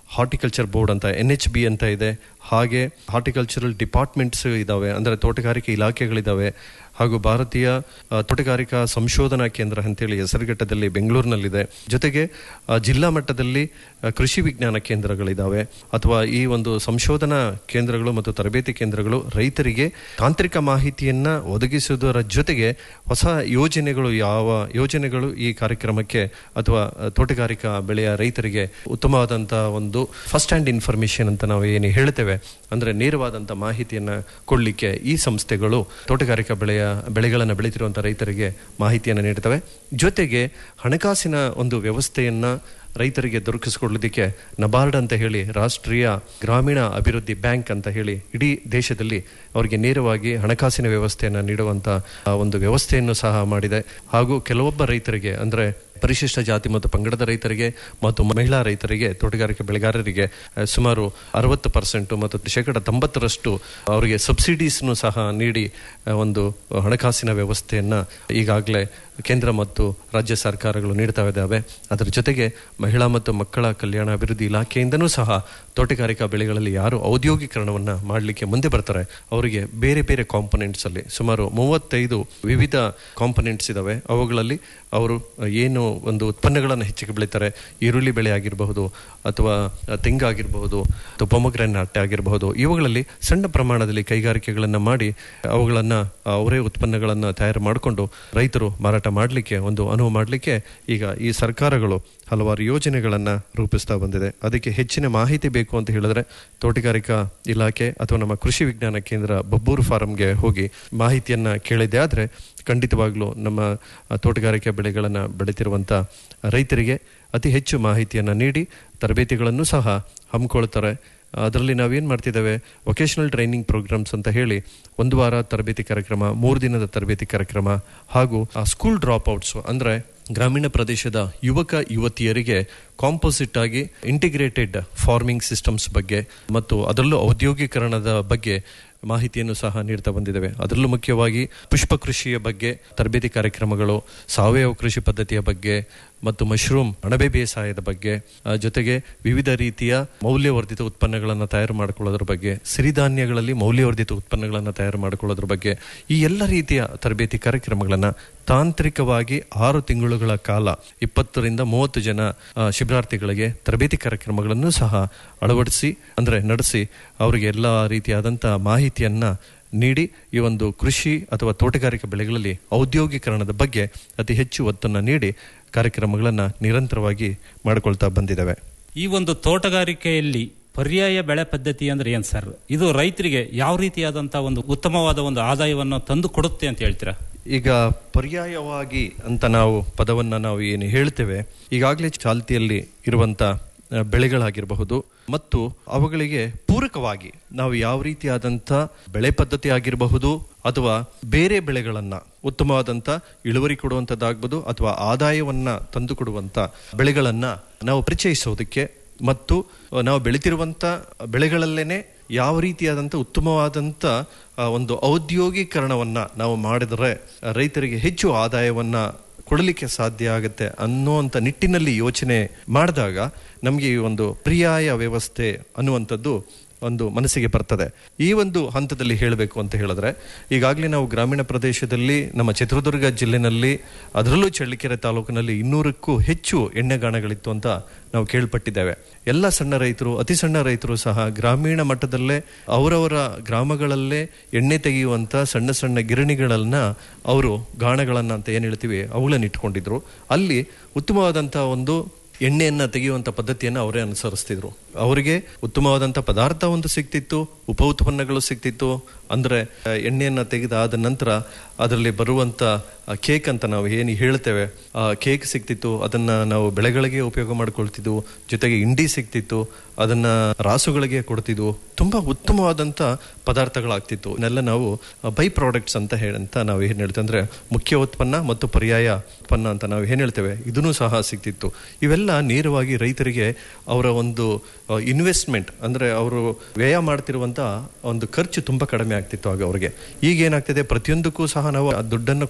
ಹಾರ್ಟಿಕಲ್ಚರ್ ಬೋರ್ಡ್ ಅಂತ ಎನ್ ಎಚ್ ಬಿ ಅಂತ ಇದೆ ಹಾಗೆ ಹಾರ್ಟಿಕಲ್ಚರಲ್ ಡಿಪಾರ್ಟ್ಮೆಂಟ್ಸ್ ಇದಾವೆ ಅಂದರೆ ತೋಟಗಾರಿಕೆ ಇಲಾಖೆಗಳಿದಾವೆ ಹಾಗೂ ಭಾರತೀಯ ಆ, ತೋಟಗಾರಿಕಾ ಸಂಶೋಧನಾ ಕೇಂದ್ರ ಅಂತೇಳಿ ಹೆಸರುಘಟ್ಟದಲ್ಲಿ ಬೆಂಗಳೂರಿನಲ್ಲಿದೆ ಜೊತೆಗೆ ಆ, ಜಿಲ್ಲಾ ಮಟ್ಟದಲ್ಲಿ ಆ, ಕೃಷಿ ವಿಜ್ಞಾನ ಕೇಂದ್ರಗಳಿದಾವೆ ಅಥವಾ ಈ ಒಂದು ಸಂಶೋಧನಾ ಕೇಂದ್ರಗಳು ಮತ್ತು ತರಬೇತಿ ಕೇಂದ್ರಗಳು ರೈತರಿಗೆ ತಾಂತ್ರಿಕ ಮಾಹಿತಿಯನ್ನ ಒದಗಿಸುವುದರ ಜೊತೆಗೆ ಹೊಸ ಯೋಜನೆಗಳು ಯಾವ ಯೋಜನೆಗಳು ಈ ಕಾರ್ಯಕ್ರಮಕ್ಕೆ ಅಥವಾ ಆ, ತೋಟಗಾರಿಕಾ ಬೆಳೆಯ ರೈತರಿಗೆ ಉತ್ತಮವಾದಂತಹ ಒಂದು ಫಸ್ಟ್ ಹ್ಯಾಂಡ್ ಇನ್ಫಾರ್ಮೇಶನ್ ಅಂತ ನಾವು ಏನು ಹೇಳ್ತೇವೆ ಅಂದ್ರೆ ನೇರವಾದಂಥ ಮಾಹಿತಿಯನ್ನ ಕೊಡ್ಲಿಕ್ಕೆ ಈ ಸಂಸ್ಥೆಗಳು ತೋಟಗಾರಿಕಾ ಬೆಳೆಯ ಬೆಳೆಗಳನ್ನು ಬೆಳೀತಿರುವಂತಹ ರೈತರಿಗೆ ಮಾಹಿತಿಯನ್ನು ನೀಡ್ತವೆ ಜೊತೆಗೆ ಹಣಕಾಸಿನ ಒಂದು ವ್ಯವಸ್ಥೆಯನ್ನ ರೈತರಿಗೆ ದೊರಕಿಸಿಕೊಡಲಿಕ್ಕೆ ನಬಾರ್ಡ್ ಅಂತ ಹೇಳಿ ರಾಷ್ಟ್ರೀಯ ಗ್ರಾಮೀಣ ಅಭಿವೃದ್ಧಿ ಬ್ಯಾಂಕ್ ಅಂತ ಹೇಳಿ ಇಡೀ ದೇಶದಲ್ಲಿ ಅವರಿಗೆ ನೇರವಾಗಿ ಹಣಕಾಸಿನ ವ್ಯವಸ್ಥೆಯನ್ನು ನೀಡುವಂತ ಆ, ಒಂದು ವ್ಯವಸ್ಥೆಯನ್ನು ಸಹ ಮಾಡಿದೆ ಹಾಗೂ ಕೆಲವೊಬ್ಬ ರೈತರಿಗೆ ಅಂದ್ರೆ ಪರಿಶಿಷ್ಟ ಜಾತಿ ಮತ್ತು ಪಂಗಡದ ರೈತರಿಗೆ ಮತ್ತು ಮಹಿಳಾ ರೈತರಿಗೆ ತೋಟಗಾರಿಕೆ ಬೆಳೆಗಾರರಿಗೆ ಆ, ಸುಮಾರು ಅರವತ್ತು ಪರ್ಸೆಂಟ್ ಮತ್ತು ಶೇಕಡ ತೊಂಬತ್ತರಷ್ಟು ಅವರಿಗೆ ಸಬ್ಸಿಡೀಸ್ನು ಸಹ ನೀಡಿ ಆ, ಒಂದು ಹಣಕಾಸಿನ ವ್ಯವಸ್ಥೆಯನ್ನ ಈಗಾಗಲೇ ಕೇಂದ್ರ ಮತ್ತು ರಾಜ್ಯ ಸರ್ಕಾರಗಳು ನೀಡ್ತಾ ಇದ್ದಾವೆ ಅದರ ಜೊತೆಗೆ ಮಹಿಳಾ ಮತ್ತು ಮಕ್ಕಳ ಕಲ್ಯಾಣ ಅಭಿವೃದ್ಧಿ ಇಲಾಖೆಯಿಂದನೂ ಸಹ ತೋಟಗಾರಿಕಾ ಬೆಳೆಗಳಲ್ಲಿ ಯಾರು ಔದ್ಯೋಗೀಕರಣವನ್ನ ಮಾಡಲಿಕ್ಕೆ ಮುಂದೆ ಬರ್ತಾರೆ ಅವರಿಗೆ ಬೇರೆ ಬೇರೆ ಕಾಂಪೊನೆಂಟ್ಸ್ ಅಲ್ಲಿ ಸುಮಾರು ಮೂವತ್ತೈದು ವಿವಿಧ ಕಾಂಪೊನೆಂಟ್ಸ್ ಇದಾವೆ ಅವುಗಳಲ್ಲಿ ಅವರು ಏನು ಒಂದು ಉತ್ಪನ್ನಗಳನ್ನು ಹೆಚ್ಚಿಗೆ ಬೆಳೀತಾರೆ ಈರುಳ್ಳಿ ಬೆಳೆ ಆಗಿರಬಹುದು ಅಥವಾ ತೆಂಗಾಗಿರಬಹುದು ಅಥವಾ ಪೊಮಗ್ರೆನಾಟ್ ಆಗಿರಬಹುದು ಇವುಗಳಲ್ಲಿ ಸಣ್ಣ ಪ್ರಮಾಣದಲ್ಲಿ ಕೈಗಾರಿಕೆಗಳನ್ನು ಮಾಡಿ ಅವುಗಳನ್ನ ಅವರೇ ಉತ್ಪನ್ನಗಳನ್ನು ತಯಾರು ಮಾಡಿಕೊಂಡು ರೈತರು ಮಾರಾಟ ಮಾಡಲಿಕ್ಕೆ ಒಂದು ಅನುವು ಮಾಡಲಿಕ್ಕೆ ಈಗ ಈ ಸರ್ಕಾರಗಳು ಹಲವಾರು ಯೋಜನೆಗಳನ್ನ ರೂಪಿಸ್ತಾ ಬಂದಿದೆ ಅದಕ್ಕೆ ಹೆಚ್ಚಿನ ಮಾಹಿತಿ ಬೇಕು ಅಂತ ಹೇಳಿದ್ರೆ ತೋಟಗಾರಿಕಾ ಇಲಾಖೆ ಅಥವಾ ನಮ್ಮ ಕೃಷಿ ವಿಜ್ಞಾನ ಕೇಂದ್ರ ಬಬ್ಬೂರು ಫಾರಂಗೆ ಹೋಗಿ ಮಾಹಿತಿಯನ್ನ ಕೇಳಿದ್ದೆ ಆದ್ರೆ ಖಂಡಿತವಾಗ್ಲೂ ನಮ್ಮ ಆ, ತೋಟಗಾರಿಕೆ ಬೆಳೆಗಳನ್ನ ಬೆಳೀತಿರುವಂತ ರೈತರಿಗೆ ಅತಿ ಹೆಚ್ಚು ಮಾಹಿತಿಯನ್ನ ನೀಡಿ ತರಬೇತಿಗಳನ್ನು ಸಹ ಹಮ್ಮಿಕೊಳ್ತಾರೆ ಅದರಲ್ಲಿ ನಾವೇನ್ ಮಾಡ್ತಿದ್ದೇವೆ ವೊಕೇಶನಲ್ ಟ್ರೈನಿಂಗ್ ಪ್ರೋಗ್ರಾಮ್ಸ್ ಅಂತ ಹೇಳಿ ಒಂದು ವಾರ ತರಬೇತಿ ಕಾರ್ಯಕ್ರಮ ಮೂರು ದಿನದ ತರಬೇತಿ ಕಾರ್ಯಕ್ರಮ ಹಾಗೂ ಸ್ಕೂಲ್ ಡ್ರಾಪ್ ಔಟ್ಸ್ ಅಂದ್ರೆ ಗ್ರಾಮೀಣ ಪ್ರದೇಶದ ಯುವಕ ಯುವತಿಯರಿಗೆ ಕಾಂಪೋಸಿಟ್ ಆಗಿ ಇಂಟಿಗ್ರೇಟೆಡ್ ಫಾರ್ಮಿಂಗ್ ಸಿಸ್ಟಮ್ಸ್ ಬಗ್ಗೆ ಮತ್ತು ಅದರಲ್ಲೂ ಔದ್ಯೋಗೀಕರಣದ ಬಗ್ಗೆ ಮಾಹಿತಿಯನ್ನು ಸಹ ನೀಡ್ತಾ ಬಂದಿದ್ದೇವೆ ಅದರಲ್ಲೂ ಮುಖ್ಯವಾಗಿ ಪುಷ್ಪ ಕೃಷಿಯ ಬಗ್ಗೆ ತರಬೇತಿ ಕಾರ್ಯಕ್ರಮಗಳು ಸಾವಯವ ಕೃಷಿ ಪದ್ಧತಿಯ ಬಗ್ಗೆ ಮತ್ತು ಮಶ್ರೂಮ್ ಅಣಬೆ ಬೇಸಾಯದ ಬಗ್ಗೆ ಆ, ಜೊತೆಗೆ ವಿವಿಧ ರೀತಿಯ ಮೌಲ್ಯವರ್ಧಿತ ಉತ್ಪನ್ನಗಳನ್ನು ತಯಾರು ಮಾಡಿಕೊಳ್ಳೋದ್ರ ಬಗ್ಗೆ ಸಿರಿಧಾನ್ಯಗಳಲ್ಲಿ ಮೌಲ್ಯವರ್ಧಿತ ಉತ್ಪನ್ನಗಳನ್ನು ತಯಾರು ಮಾಡಿಕೊಳ್ಳೋದ್ರ ಬಗ್ಗೆ ಈ ಎಲ್ಲ ರೀತಿಯ ತರಬೇತಿ ಕಾರ್ಯಕ್ರಮಗಳನ್ನು ತಾಂತ್ರಿಕವಾಗಿ ಆರು ತಿಂಗಳುಗಳ ಕಾಲ ಇಪ್ಪತ್ತರಿಂದ ಮೂವತ್ತು ಜನ ಆ, ಶಿಬಿರಾರ್ಥಿಗಳಿಗೆ ತರಬೇತಿ ಕಾರ್ಯಕ್ರಮಗಳನ್ನು ಸಹ ಅಳವಡಿಸಿ ಅಂದ್ರೆ ನಡೆಸಿ ಅವರಿಗೆ ಎಲ್ಲ ರೀತಿಯಾದಂತಹ ಮಾಹಿತಿಯನ್ನ ನೀಡಿ ಈ ಒಂದು ಕೃಷಿ ಅಥವಾ ತೋಟಗಾರಿಕೆ ಬೆಳೆಗಳಲ್ಲಿ ಔದ್ಯೋಗೀಕರಣದ ಬಗ್ಗೆ ಅತಿ ಹೆಚ್ಚು ಒತ್ತನ್ನು ನೀಡಿ ಕಾರ್ಯಕ್ರಮಗಳನ್ನ ನಿರಂತರವಾಗಿ ಮಾಡಿಕೊಳ್ತಾ ಬಂದಿದ್ದಾವೆ ಈ ಒಂದು ತೋಟಗಾರಿಕೆಯಲ್ಲಿ ಪರ್ಯಾಯ ಬೆಳೆ ಪದ್ಧತಿ ಅಂದ್ರೆ ಏನ್ ಸರ್ ಇದು ರೈತರಿಗೆ ಯಾವ ರೀತಿಯಾದಂತಹ ಒಂದು ಉತ್ತಮವಾದ ಒಂದು ಆದಾಯವನ್ನು ತಂದು ಕೊಡುತ್ತೆ ಅಂತ ಹೇಳ್ತೀರಾ ಈಗ ಪರ್ಯಾಯವಾಗಿ ಅಂತ ನಾವು ಪದವನ್ನ ನಾವು ಏನು ಹೇಳ್ತೇವೆ ಈಗಾಗಲೇ ಚಾಲ್ತಿಯಲ್ಲಿ ಇರುವಂತ ಆ, ಬೆಳೆಗಳಾಗಿರಬಹುದು ಮತ್ತು ಅವುಗಳಿಗೆ ಪೂರಕವಾಗಿ ನಾವು ಯಾವ ರೀತಿಯಾದಂಥ ಬೆಳೆ ಪದ್ಧತಿ ಆಗಿರಬಹುದು ಅಥವಾ ಬೇರೆ ಬೆಳೆಗಳನ್ನ ಉತ್ತಮವಾದಂತ ಇಳುವರಿ ಕೊಡುವಂಥದ್ದಾಗ್ಬೋದು ಅಥವಾ ಆದಾಯವನ್ನ ತಂದು ಕೊಡುವಂತ ಬೆಳೆಗಳನ್ನ ನಾವು ಪರಿಚಯಿಸೋದಕ್ಕೆ ಮತ್ತು ನಾವು ಬೆಳಿತಿರುವಂತ ಬೆಳೆಗಳಲ್ಲೇನೆ ಯಾವ ರೀತಿಯಾದಂಥ ಉತ್ತಮವಾದಂಥ ಆ, ಒಂದು ಔದ್ಯೋಗೀಕರಣವನ್ನ ನಾವು ಮಾಡಿದರೆ ರೈತರಿಗೆ ಹೆಚ್ಚು ಆದಾಯವನ್ನ ಕೊಡಲಿಕ್ಕೆ ಸಾಧ್ಯ ಆಗುತ್ತೆ ಅನ್ನುವಂಥ ನಿಟ್ಟಿನಲ್ಲಿ ಯೋಚನೆ ಮಾಡಿದಾಗ ನಮಗೆ ಈ ಒಂದು ಪರ್ಯಾಯ ವ್ಯವಸ್ಥೆ ಅನ್ನುವಂಥದ್ದು ಒಂದು ಮನಸ್ಸಿಗೆ ಬರ್ತದೆ ಈ ಒಂದು ಹಂತದಲ್ಲಿ ಹೇಳಬೇಕು ಅಂತ ಹೇಳಿದ್ರೆ ಈಗಾಗಲೇ ನಾವು ಗ್ರಾಮೀಣ ಪ್ರದೇಶದಲ್ಲಿ ನಮ್ಮ ಚಿತ್ರದುರ್ಗ ಜಿಲ್ಲೆನಲ್ಲಿ ಅದರಲ್ಲೂ ಚಳ್ಳಕೆರೆ ತಾಲೂಕಿನಲ್ಲಿ ಇನ್ನೂರಕ್ಕೂ ಹೆಚ್ಚು ಎಣ್ಣೆಗಾಣಗಳಿತ್ತು ಅಂತ ನಾವು ಕೇಳ್ಪಟ್ಟಿದ್ದೇವೆ ಎಲ್ಲ ಸಣ್ಣ ರೈತರು ಅತಿ ಸಣ್ಣ ರೈತರು ಸಹ ಗ್ರಾಮೀಣ ಮಟ್ಟದಲ್ಲೇ ಅವರವರ ಗ್ರಾಮಗಳಲ್ಲೇ ಎಣ್ಣೆ ತೆಗೆಯುವಂತ ಸಣ್ಣ ಸಣ್ಣ ಗಿರಣಿಗಳನ್ನ ಅವರು ಗಾಣಗಳನ್ನ ಅಂತ ಏನ್ ಹೇಳ್ತೀವಿ ಅವುಗಳನ್ನ ಇಟ್ಕೊಂಡಿದ್ರು ಅಲ್ಲಿ ಉತ್ತಮವಾದಂತ ಒಂದು ಎಣ್ಣೆಯನ್ನ ತೆಗೆಯುವಂತ ಪದ್ಧತಿಯನ್ನ ಅವರೇ ಅನುಸರಿಸ್ತಿದ್ರು ಅವರಿಗೆ ಉತ್ತಮವಾದಂತ ಪದಾರ್ಥ ಒಂದು ಸಿಕ್ತಿತ್ತು ಉಪ ಉತ್ಪನ್ನಗಳು ಸಿಕ್ತಿತ್ತು ಅಂದ್ರೆ ಆ, ಎಣ್ಣೆಯನ್ನ ತೆಗೆದಾದ ನಂತರ ಅದರಲ್ಲಿ ಬರುವಂತ ಕೇಕ್ ಅಂತ ನಾವು ಏನು ಹೇಳ್ತೇವೆ ಆ ಕೇಕ್ ಸಿಕ್ತಿತ್ತು ಅದನ್ನ ನಾವು ಬೆಳೆಗಳಿಗೆ ಉಪಯೋಗ ಮಾಡ್ಕೊಳ್ತಿದ್ವು ಜೊತೆಗೆ ಇಂಡಿ ಸಿಕ್ತಿತ್ತು ಅದನ್ನ ರಾಸುಗಳಿಗೆ ಕೊಡ್ತಿದ್ವು ತುಂಬಾ ಉತ್ತಮವಾದಂತ ಪದಾರ್ಥಗಳಾಗ್ತಿತ್ತು ಇದನ್ನೆಲ್ಲ ನಾವು ಬೈ ಪ್ರಾಡಕ್ಟ್ಸ್ ಅಂತ ಹೇಳಂತ ನಾವು ಏನ್ ಹೇಳ್ತೇವೆ ಅಂದ್ರೆ ಮುಖ್ಯ ಉತ್ಪನ್ನ ಮತ್ತು ಪರ್ಯಾಯ ಉತ್ಪನ್ನ ಅಂತ ನಾವು ಏನ್ ಹೇಳ್ತೇವೆ ಇದನ್ನು ಸಹ ಸಿಕ್ತಿತ್ತು ಇವೆಲ್ಲ ನೇರವಾಗಿ ರೈತರಿಗೆ ಅವರ ಒಂದು ಇನ್ವೆಸ್ಟ್ಮೆಂಟ್ ಅಂದ್ರೆ ಅವರು ವ್ಯಯ ಮಾಡ್ತಿರುವಂತ ಒಂದು ಖರ್ಚು ತುಂಬಾ ಕಡಿಮೆ ಆಗ್ತಿತ್ತು ಆಗ ಅವರಿಗೆ ಈಗ ಏನಾಗ್ತಿದೆ ಪ್ರತಿಯೊಂದಕ್ಕೂ ಸಹ ನಾವು ಆ ದುಡ್ಡನ್ನು ಕೊಟ್ಟು ತರಬೇಕು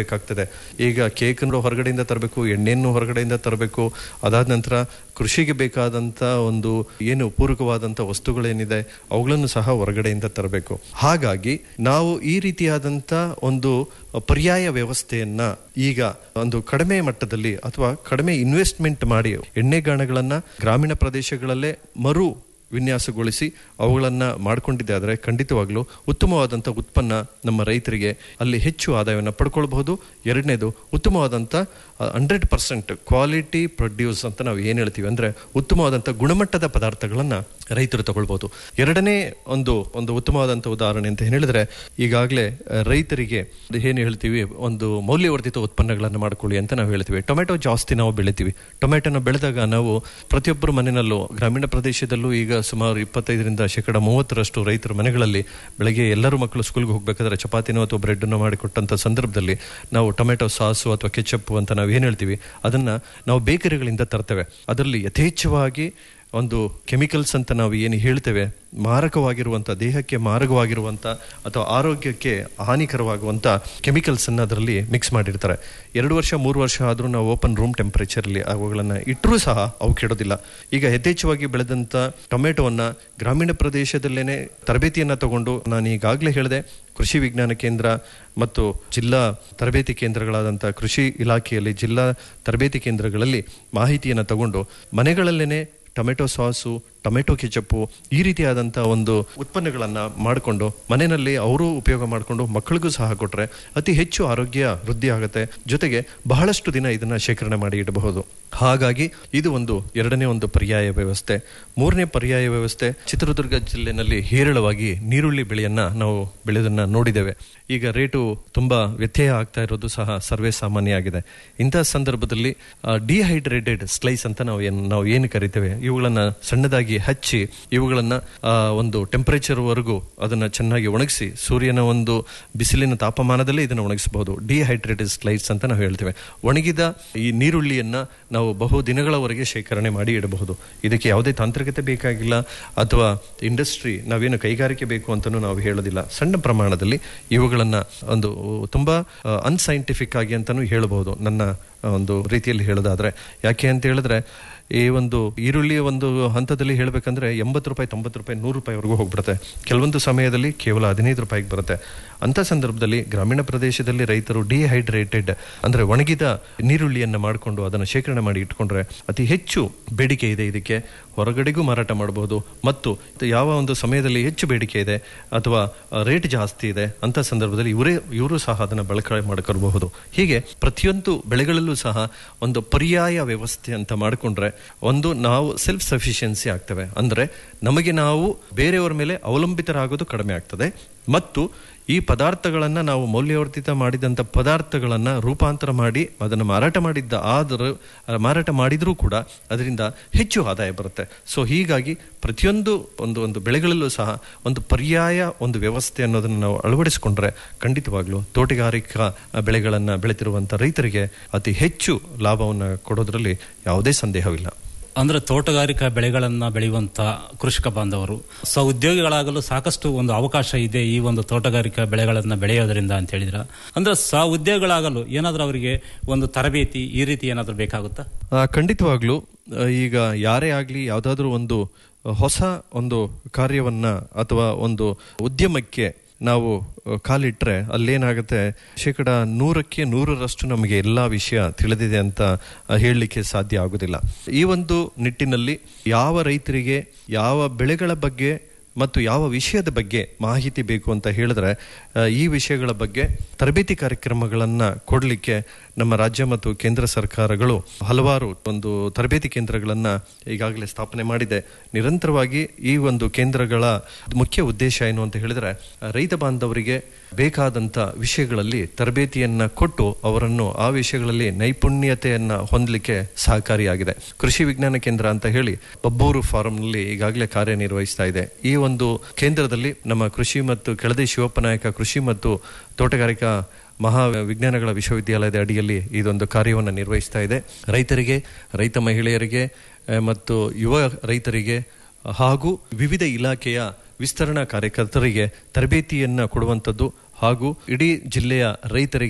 ಬೇಕಾಗ್ತದೆ ಈಗ ಕೇಕ್ ಹೊರಗಡೆಯಿಂದ ತರಬೇಕು ಎಣ್ಣೆಯನ್ನು ಹೊರಗಡೆಯಿಂದ ತರಬೇಕು ಅದಾದ ನಂತರ ಕೃಷಿಗೆ ಬೇಕಾದಂತ ಒಂದು ಏನು ಪೂರಕವಾದಂತ ವಸ್ತುಗಳೇನಿದೆ ಅವುಗಳನ್ನು ಸಹ ಹೊರಗಡೆಯಿಂದ ತರಬೇಕು ಹಾಗಾಗಿ ನಾವು ಈ ರೀತಿಯಾದಂತ ಒಂದು ಪರ್ಯಾಯ ವ್ಯವಸ್ಥೆಯನ್ನ ಈಗ ಒಂದು ಕಡಿಮೆ ಮಟ್ಟದಲ್ಲಿ ಅಥವಾ ಕಡಿಮೆ ಇನ್ವೆಸ್ಟ್ಮೆಂಟ್ ಮಾಡಿ ಎಣ್ಣೆಗಾಣಗಳನ್ನ ಗ್ರಾಮೀಣ ಪ್ರದೇಶಗಳಲ್ಲೇ ಮರು ವಿನ್ಯಾಸಗೊಳಿಸಿ ಅವುಗಳನ್ನ ಮಾಡಿಕೊಂಡಿದ್ದೆ ಆದರೆ ಖಂಡಿತವಾಗ್ಲೂ ಉತ್ತಮವಾದಂಥ ಉತ್ಪನ್ನ ನಮ್ಮ ರೈತರಿಗೆ ಅಲ್ಲಿ ಹೆಚ್ಚು ಆದಾಯವನ್ನು ಪಡ್ಕೊಳ್ಬಹುದು ಎರಡನೇದು ಉತ್ತಮವಾದಂಥ ಹಂಡ್ರೆಡ್ ಪರ್ಸೆಂಟ್ ಕ್ವಾಲಿಟಿ ಪ್ರೊಡ್ಯೂಸ್ ಅಂತ ನಾವು ಏನು ಹೇಳ್ತೀವಿ ಅಂದ್ರೆ ಉತ್ತಮವಾದಂಥ ಗುಣಮಟ್ಟದ ಪದಾರ್ಥಗಳನ್ನ ರೈತರು ತಗೊಳ್ಬಹುದು ಎರಡನೇ ಒಂದು ಒಂದು ಉತ್ತಮವಾದಂಥ ಉದಾಹರಣೆ ಅಂತ ಹೇಳಿದ್ರೆ ಈಗಾಗಲೇ ರೈತರಿಗೆ ಏನು ಹೇಳ್ತೀವಿ ಒಂದು ಮೌಲ್ಯವರ್ಧಿತ ಉತ್ಪನ್ನಗಳನ್ನು ಮಾಡ್ಕೊಳ್ಳಿ ಅಂತ ನಾವು ಹೇಳ್ತೀವಿ ಟೊಮೆಟೊ ಜಾಸ್ತಿ ನಾವು ಬೆಳಿತೀವಿ ಟೊಮೆಟೊನ ಬೆಳೆದಾಗ ನಾವು ಪ್ರತಿಯೊಬ್ಬರು ಮನೆಯಲ್ಲೂ ಗ್ರಾಮೀಣ ಪ್ರದೇಶದಲ್ಲೂ ಈಗ ಸುಮಾರು ಇಪ್ಪತ್ತೈದರಿಂದ ಶೇಕಡ ಮೂವತ್ತರಷ್ಟು ರೈತರ ಮನೆಗಳಲ್ಲಿ ಬೆಳಗ್ಗೆ ಎಲ್ಲರೂ ಮಕ್ಕಳು ಸ್ಕೂಲ್ಗೆ ಹೋಗ್ಬೇಕಾದ್ರೆ ಚಪಾತಿನೋ ಅಥವಾ ಬ್ರೆಡ್ ಅನ್ನು ಮಾಡಿಕೊಟ್ಟಂತ ಸಂದರ್ಭದಲ್ಲಿ ನಾವು ಟೊಮೆಟೊ ಸಾಸು ಅಥವಾ ಕೆಚಪ್ ಅಂತ ನಾವು ಏನ್ ಹೇಳ್ತೀವಿ ಅದನ್ನ ನಾವು ಬೇಕರಿಗಳಿಂದ ತರ್ತೇವೆ ಅದರಲ್ಲಿ ಯಥೇಚ್ಛವಾಗಿ ಒಂದು ಕೆಮಿಕಲ್ಸ್ ಅಂತ ನಾವು ಏನು ಹೇಳ್ತೇವೆ ಮಾರಕವಾಗಿರುವಂಥ ದೇಹಕ್ಕೆ ಮಾರಕವಾಗಿರುವಂಥ ಅಥವಾ ಆರೋಗ್ಯಕ್ಕೆ ಹಾನಿಕರವಾಗುವಂಥ ಕೆಮಿಕಲ್ಸ್ ಅನ್ನ ಅದರಲ್ಲಿ ಮಿಕ್ಸ್ ಮಾಡಿರ್ತಾರೆ ಎರಡು ವರ್ಷ ಮೂರು ವರ್ಷ ಆದರೂ ನಾವು ಓಪನ್ ರೂಮ್ ಟೆಂಪರೇಚರ್ಲಿ ಅವುಗಳನ್ನು ಇಟ್ಟರೂ ಸಹ ಅವು ಕೆಡೋದಿಲ್ಲ ಈಗ ಯಥೇಚ್ಛವಾಗಿ ಬೆಳೆದಂಥ ಟೊಮೆಟೊವನ್ನ ಗ್ರಾಮೀಣ ಪ್ರದೇಶದಲ್ಲೇನೆ ತರಬೇತಿಯನ್ನ ತಗೊಂಡು ನಾನು ಈಗಾಗಲೇ ಹೇಳಿದೆ ಕೃಷಿ ವಿಜ್ಞಾನ ಕೇಂದ್ರ ಮತ್ತು ಜಿಲ್ಲಾ ತರಬೇತಿ ಕೇಂದ್ರಗಳಾದಂಥ ಕೃಷಿ ಇಲಾಖೆಯಲ್ಲಿ ಜಿಲ್ಲಾ ತರಬೇತಿ ಕೇಂದ್ರಗಳಲ್ಲಿ ಮಾಹಿತಿಯನ್ನು ತಗೊಂಡು ಮನೆಗಳಲ್ಲೇನೆ ಟೊಮೆಟೊ ಸಾಸು ಟೊಮೆಟೊ ಕೆಚಪ್ಪು ಈ ರೀತಿಯಾದಂಥ ಒಂದು ಉತ್ಪನ್ನಗಳನ್ನು ಮಾಡಿಕೊಂಡು ಮನೆಯಲ್ಲಿ ಅವರು ಉಪಯೋಗ ಮಾಡಿಕೊಂಡು ಮಕ್ಕಳಿಗೂ ಸಹ ಕೊಟ್ಟರೆ ಅತಿ ಹೆಚ್ಚು ಆರೋಗ್ಯ ವೃದ್ಧಿ ಆಗುತ್ತೆ ಜೊತೆಗೆ ಬಹಳಷ್ಟು ದಿನ ಇದನ್ನ ಶೇಖರಣೆ ಮಾಡಿ ಇಡಬಹುದು ಹಾಗಾಗಿ ಇದು ಒಂದು ಎರಡನೇ ಒಂದು ಪರ್ಯಾಯ ವ್ಯವಸ್ಥೆ ಮೂರನೇ ಪರ್ಯಾಯ ವ್ಯವಸ್ಥೆ ಚಿತ್ರದುರ್ಗ ಜಿಲ್ಲೆನಲ್ಲಿ ಹೇರಳವಾಗಿ ನೀರುಳ್ಳಿ ಬೆಳೆಯನ್ನ ನಾವು ಬೆಳೆದನ್ನ ನೋಡಿದ್ದೇವೆ ಈಗ ರೇಟು ತುಂಬಾ ವ್ಯತ್ಯಯ ಆಗ್ತಾ ಇರೋದು ಸಹ ಸರ್ವೇ ಸಾಮಾನ್ಯ ಆಗಿದೆ ಇಂತಹ ಸಂದರ್ಭದಲ್ಲಿ ಡಿಹೈಡ್ರೇಟೆಡ್ ಸ್ಲೈಸ್ ಅಂತ ನಾವು ಏನ್ ನಾವು ಏನು ಕರಿತೇವೆ ಇವುಗಳನ್ನ ಸಣ್ಣದಾಗಿ ಹಚ್ಚಿ ಇವುಗಳನ್ನ ಆ, ಒಂದು ಟೆಂಪರೇಚರ್ ವರೆಗೂ ಅದನ್ನ ಚೆನ್ನಾಗಿ ಒಣಗಿಸಿ ಸೂರ್ಯನ ಒಂದು ಬಿಸಿಲಿನ ತಾಪಮಾನದಲ್ಲೇ ಇದನ್ನು ಒಣಗಿಸಬಹುದು ಡಿಹೈಡ್ರೇಟೆಡ್ ಸ್ಲೈಸ್ ಅಂತ ನಾವು ಹೇಳ್ತೇವೆ ಒಣಗಿದ ಈ ನೀರುಳ್ಳಿಯನ್ನ ನಾವು ಬಹು ದಿನಗಳವರೆಗೆ ಶೇಖರಣೆ ಮಾಡಿ ಇಡಬಹುದು ಇದಕ್ಕೆ ಯಾವುದೇ ತಾಂತ್ರಿಕತೆ ಬೇಕಾಗಿಲ್ಲ ಅಥವಾ ಇಂಡಸ್ಟ್ರಿ ನಾವೇನು ಕೈಗಾರಿಕೆ ಬೇಕು ಅಂತಲೂ ನಾವು ಹೇಳೋದಿಲ್ಲ ಸಣ್ಣ ಪ್ರಮಾಣದಲ್ಲಿ ಇವುಗಳನ್ನ ಒಂದು ತುಂಬಾ ಅನ್ಸೈಂಟಿಫಿಕ್ ಆಗಿ ಅಂತಾನೂ ಹೇಳಬಹುದು ನನ್ನ ಆ, ಒಂದು ರೀತಿಯಲ್ಲಿ ಹೇಳೋದಾದ್ರೆ ಯಾಕೆ ಅಂತ ಹೇಳಿದ್ರೆ ಈ ಒಂದು ಈರುಳ್ಳಿಯ ಒಂದು ಹಂತದಲ್ಲಿ ಹೇಳ್ಬೇಕಂದ್ರೆ ಎಂಬತ್ತು ರೂಪಾಯಿ ತೊಂಬತ್ತು ರೂಪಾಯಿ ನೂರು ರೂಪಾಯಿವರೆಗೂ ಹೋಗ್ಬಿಡುತ್ತೆ ಕೆಲವೊಂದು ಸಮಯದಲ್ಲಿ ಕೇವಲ ಹದಿನೈದು ರೂಪಾಯಿಗೆ ಬರುತ್ತೆ ಅಂತ ಸಂದರ್ಭದಲ್ಲಿ ಗ್ರಾಮೀಣ ಪ್ರದೇಶದಲ್ಲಿ ರೈತರು ಡಿಹೈಡ್ರೇಟೆಡ್ ಅಂದ್ರೆ ಒಣಗಿದ ನೀರುಳ್ಳಿಯನ್ನ ಮಾಡಿಕೊಂಡು ಅದನ್ನು ಶೇಖರಣೆ ಮಾಡಿ ಇಟ್ಕೊಂಡ್ರೆ ಅತಿ ಹೆಚ್ಚು ಬೇಡಿಕೆ ಇದೆ ಇದಕ್ಕೆ ಹೊರಗಡೆಗೂ ಮಾರಾಟ ಮಾಡಬಹುದು ಮತ್ತು ಯಾವ ಒಂದು ಸಮಯದಲ್ಲಿ ಹೆಚ್ಚು ಬೇಡಿಕೆ ಇದೆ ಅಥವಾ ರೇಟ್ ಜಾಸ್ತಿ ಇದೆ ಅಂತ ಸಂದರ್ಭದಲ್ಲಿ ಇವರೇ ಇವರು ಸಹ ಅದನ್ನು ಬಳಕೆ ಮಾಡ್ಕೊಳ್ಬಹುದು ಹೀಗೆ ಪ್ರತಿಯೊಂದು ಬೆಳೆಗಳಲ್ಲೂ ಸಹ ಒಂದು ಪರ್ಯಾಯ ವ್ಯವಸ್ಥೆ ಅಂತ ಮಾಡಿಕೊಂಡ್ರೆ ಒಂದು ನಾವು ಸೆಲ್ಫ್ ಸಫಿಷಿಯನ್ಸಿ ಆಗ್ತವೆ ಅಂದ್ರೆ ನಮಗೆ ನಾವು ಬೇರೆಯವರ ಮೇಲೆ ಅವಲಂಬಿತರಾಗೋದು ಕಡಿಮೆ ಆಗ್ತದೆ ಮತ್ತು ಈ ಪದಾರ್ಥಗಳನ್ನ ನಾವು ಮೌಲ್ಯವರ್ಧಿತ ಮಾಡಿದಂಥ ಪದಾರ್ಥಗಳನ್ನ ರೂಪಾಂತರ ಮಾಡಿ ಅದನ್ನು ಮಾರಾಟ ಮಾಡಿದ್ದ ಆದರೂ ಆ, ಮಾರಾಟ ಮಾಡಿದ್ರೂ ಕೂಡ ಅದರಿಂದ ಹೆಚ್ಚು ಆದಾಯ ಬರುತ್ತೆ ಸೊ ಹೀಗಾಗಿ ಪ್ರತಿಯೊಂದು ಒಂದು ಒಂದು ಬೆಳೆಗಳಲ್ಲೂ ಸಹ ಒಂದು ಪರ್ಯಾಯ ಒಂದು ವ್ಯವಸ್ಥೆ ಅನ್ನೋದನ್ನು ನಾವು ಅಳವಡಿಸಿಕೊಂಡ್ರೆ ಖಂಡಿತವಾಗ್ಲೂ ತೋಟಗಾರಿಕಾ ಬೆಳೆಗಳನ್ನ ಬೆಳೆತಿರುವಂತ ರೈತರಿಗೆ ಅತಿ ಹೆಚ್ಚು ಲಾಭವನ್ನು ಕೊಡೋದ್ರಲ್ಲಿ ಯಾವುದೇ ಸಂದೇಹವಿಲ್ಲ ಅಂದ್ರೆ ತೋಟಗಾರಿಕಾ ಬೆಳೆಗಳನ್ನ ಬೆಳೆಯುವಂತ ಕೃಷಿಕ ಬಾಂಧವರು ಸ್ವ ಉದ್ಯೋಗಿಗಳಾಗಲು ಸಾಕಷ್ಟು ಒಂದು ಅವಕಾಶ ಇದೆ ಈ ಒಂದು ತೋಟಗಾರಿಕಾ ಬೆಳೆಗಳನ್ನ ಬೆಳೆಯೋದ್ರಿಂದ ಅಂತ ಹೇಳಿದ್ರ ಅಂದ್ರೆ ಸ್ವ ಉದ್ಯೋಗಿಗಳಾಗಲು ಏನಾದ್ರೂ ಅವರಿಗೆ ಒಂದು ತರಬೇತಿ ಈ ರೀತಿ ಏನಾದ್ರೂ ಬೇಕಾಗುತ್ತಾ ಆ, ಖಂಡಿತವಾಗ್ಲೂ ಆ, ಈಗ ಯಾರೇ ಆಗ್ಲಿ ಯಾವ್ದಾದ್ರು ಒಂದು ಹೊಸ ಒಂದು ಕಾರ್ಯವನ್ನ ಅಥವಾ ಒಂದು ಉದ್ಯಮಕ್ಕೆ ನಾವು ಆ, ಕಾಲಿಟ್ರೆ ಅಲ್ಲೇನಾಗುತ್ತೆ ಶೇಕಡ ನೂರಕ್ಕೆ ನೂರರಷ್ಟು ನಮಗೆ ಎಲ್ಲಾ ವಿಷಯ ತಿಳಿದಿದೆ ಅಂತ ಆ, ಹೇಳಲಿಕ್ಕೆ ಸಾಧ್ಯ ಆಗುದಿಲ್ಲ ಈ ಒಂದು ನಿಟ್ಟಿನಲ್ಲಿ ಯಾವ ರೈತರಿಗೆ ಯಾವ ಬೆಳೆಗಳ ಬಗ್ಗೆ ಮತ್ತು ಯಾವ ವಿಷಯದ ಬಗ್ಗೆ ಮಾಹಿತಿ ಬೇಕು ಅಂತ ಹೇಳಿದ್ರೆ ಆ, ಈ ವಿಷಯಗಳ ಬಗ್ಗೆ ತರಬೇತಿ ಕಾರ್ಯಕ್ರಮಗಳನ್ನ ಕೊಡಲಿಕ್ಕೆ ನಮ್ಮ ರಾಜ್ಯ ಮತ್ತು ಕೇಂದ್ರ ಸರ್ಕಾರಗಳು ಹಲವಾರು ಒಂದು ತರಬೇತಿ ಕೇಂದ್ರಗಳನ್ನ ಈಗಾಗಲೇ ಸ್ಥಾಪನೆ ಮಾಡಿದೆ ನಿರಂತರವಾಗಿ ಈ ಒಂದು ಕೇಂದ್ರಗಳ ಮುಖ್ಯ ಉದ್ದೇಶ ಏನು ಅಂತ ಹೇಳಿದ್ರೆ ಆ, ರೈತ ಬಾಂಧವರಿಗೆ ಬೇಕಾದಂತ ವಿಷಯಗಳಲ್ಲಿ ತರಬೇತಿಯನ್ನ ಕೊಟ್ಟು ಅವರನ್ನು ಆ ವಿಷಯಗಳಲ್ಲಿ ನೈಪುಣ್ಯತೆಯನ್ನ ಹೊಂದಲಿಕ್ಕೆ ಸಹಕಾರಿಯಾಗಿದೆ ಕೃಷಿ ವಿಜ್ಞಾನ ಕೇಂದ್ರ ಅಂತ ಹೇಳಿ ಬಬ್ಬೂರು ಫಾರಂನಲ್ಲಿ ಈಗಾಗಲೇ ಕಾರ್ಯನಿರ್ವಹಿಸ್ತಾ ಇದೆ ಈ ಒಂದು ಕೇಂದ್ರದಲ್ಲಿ ನಮ್ಮ ಕೃಷಿ ಮತ್ತು ಕೆಳದಿ ಶಿವಪ್ಪ ನಾಯಕ ಕೃಷಿ ಮತ್ತು ತೋಟಗಾರಿಕಾ ಮಹಾ ವಿಜ್ಞಾನಗಳ ವಿಶ್ವವಿದ್ಯಾಲಯದ ಅಡಿಯಲ್ಲಿ ಇದೊಂದು ಕಾರ್ಯವನ್ನು ನಿರ್ವಹಿಸ್ತಾ ಇದೆ ರೈತರಿಗೆ ರೈತ ಮಹಿಳೆಯರಿಗೆ ಆ, ಮತ್ತು ಯುವ ರೈತರಿಗೆ ಹಾಗೂ ವಿವಿಧ ಇಲಾಖೆಯ ವಿಸ್ತರಣಾ ಕಾರ್ಯಕರ್ತರಿಗೆ ತರಬೇತಿಯನ್ನ ಕೊಡುವಂಥದ್ದು ಹಾಗೂ ಇಡೀ ಜಿಲ್ಲೆಯ ರೈತರಿಗೆ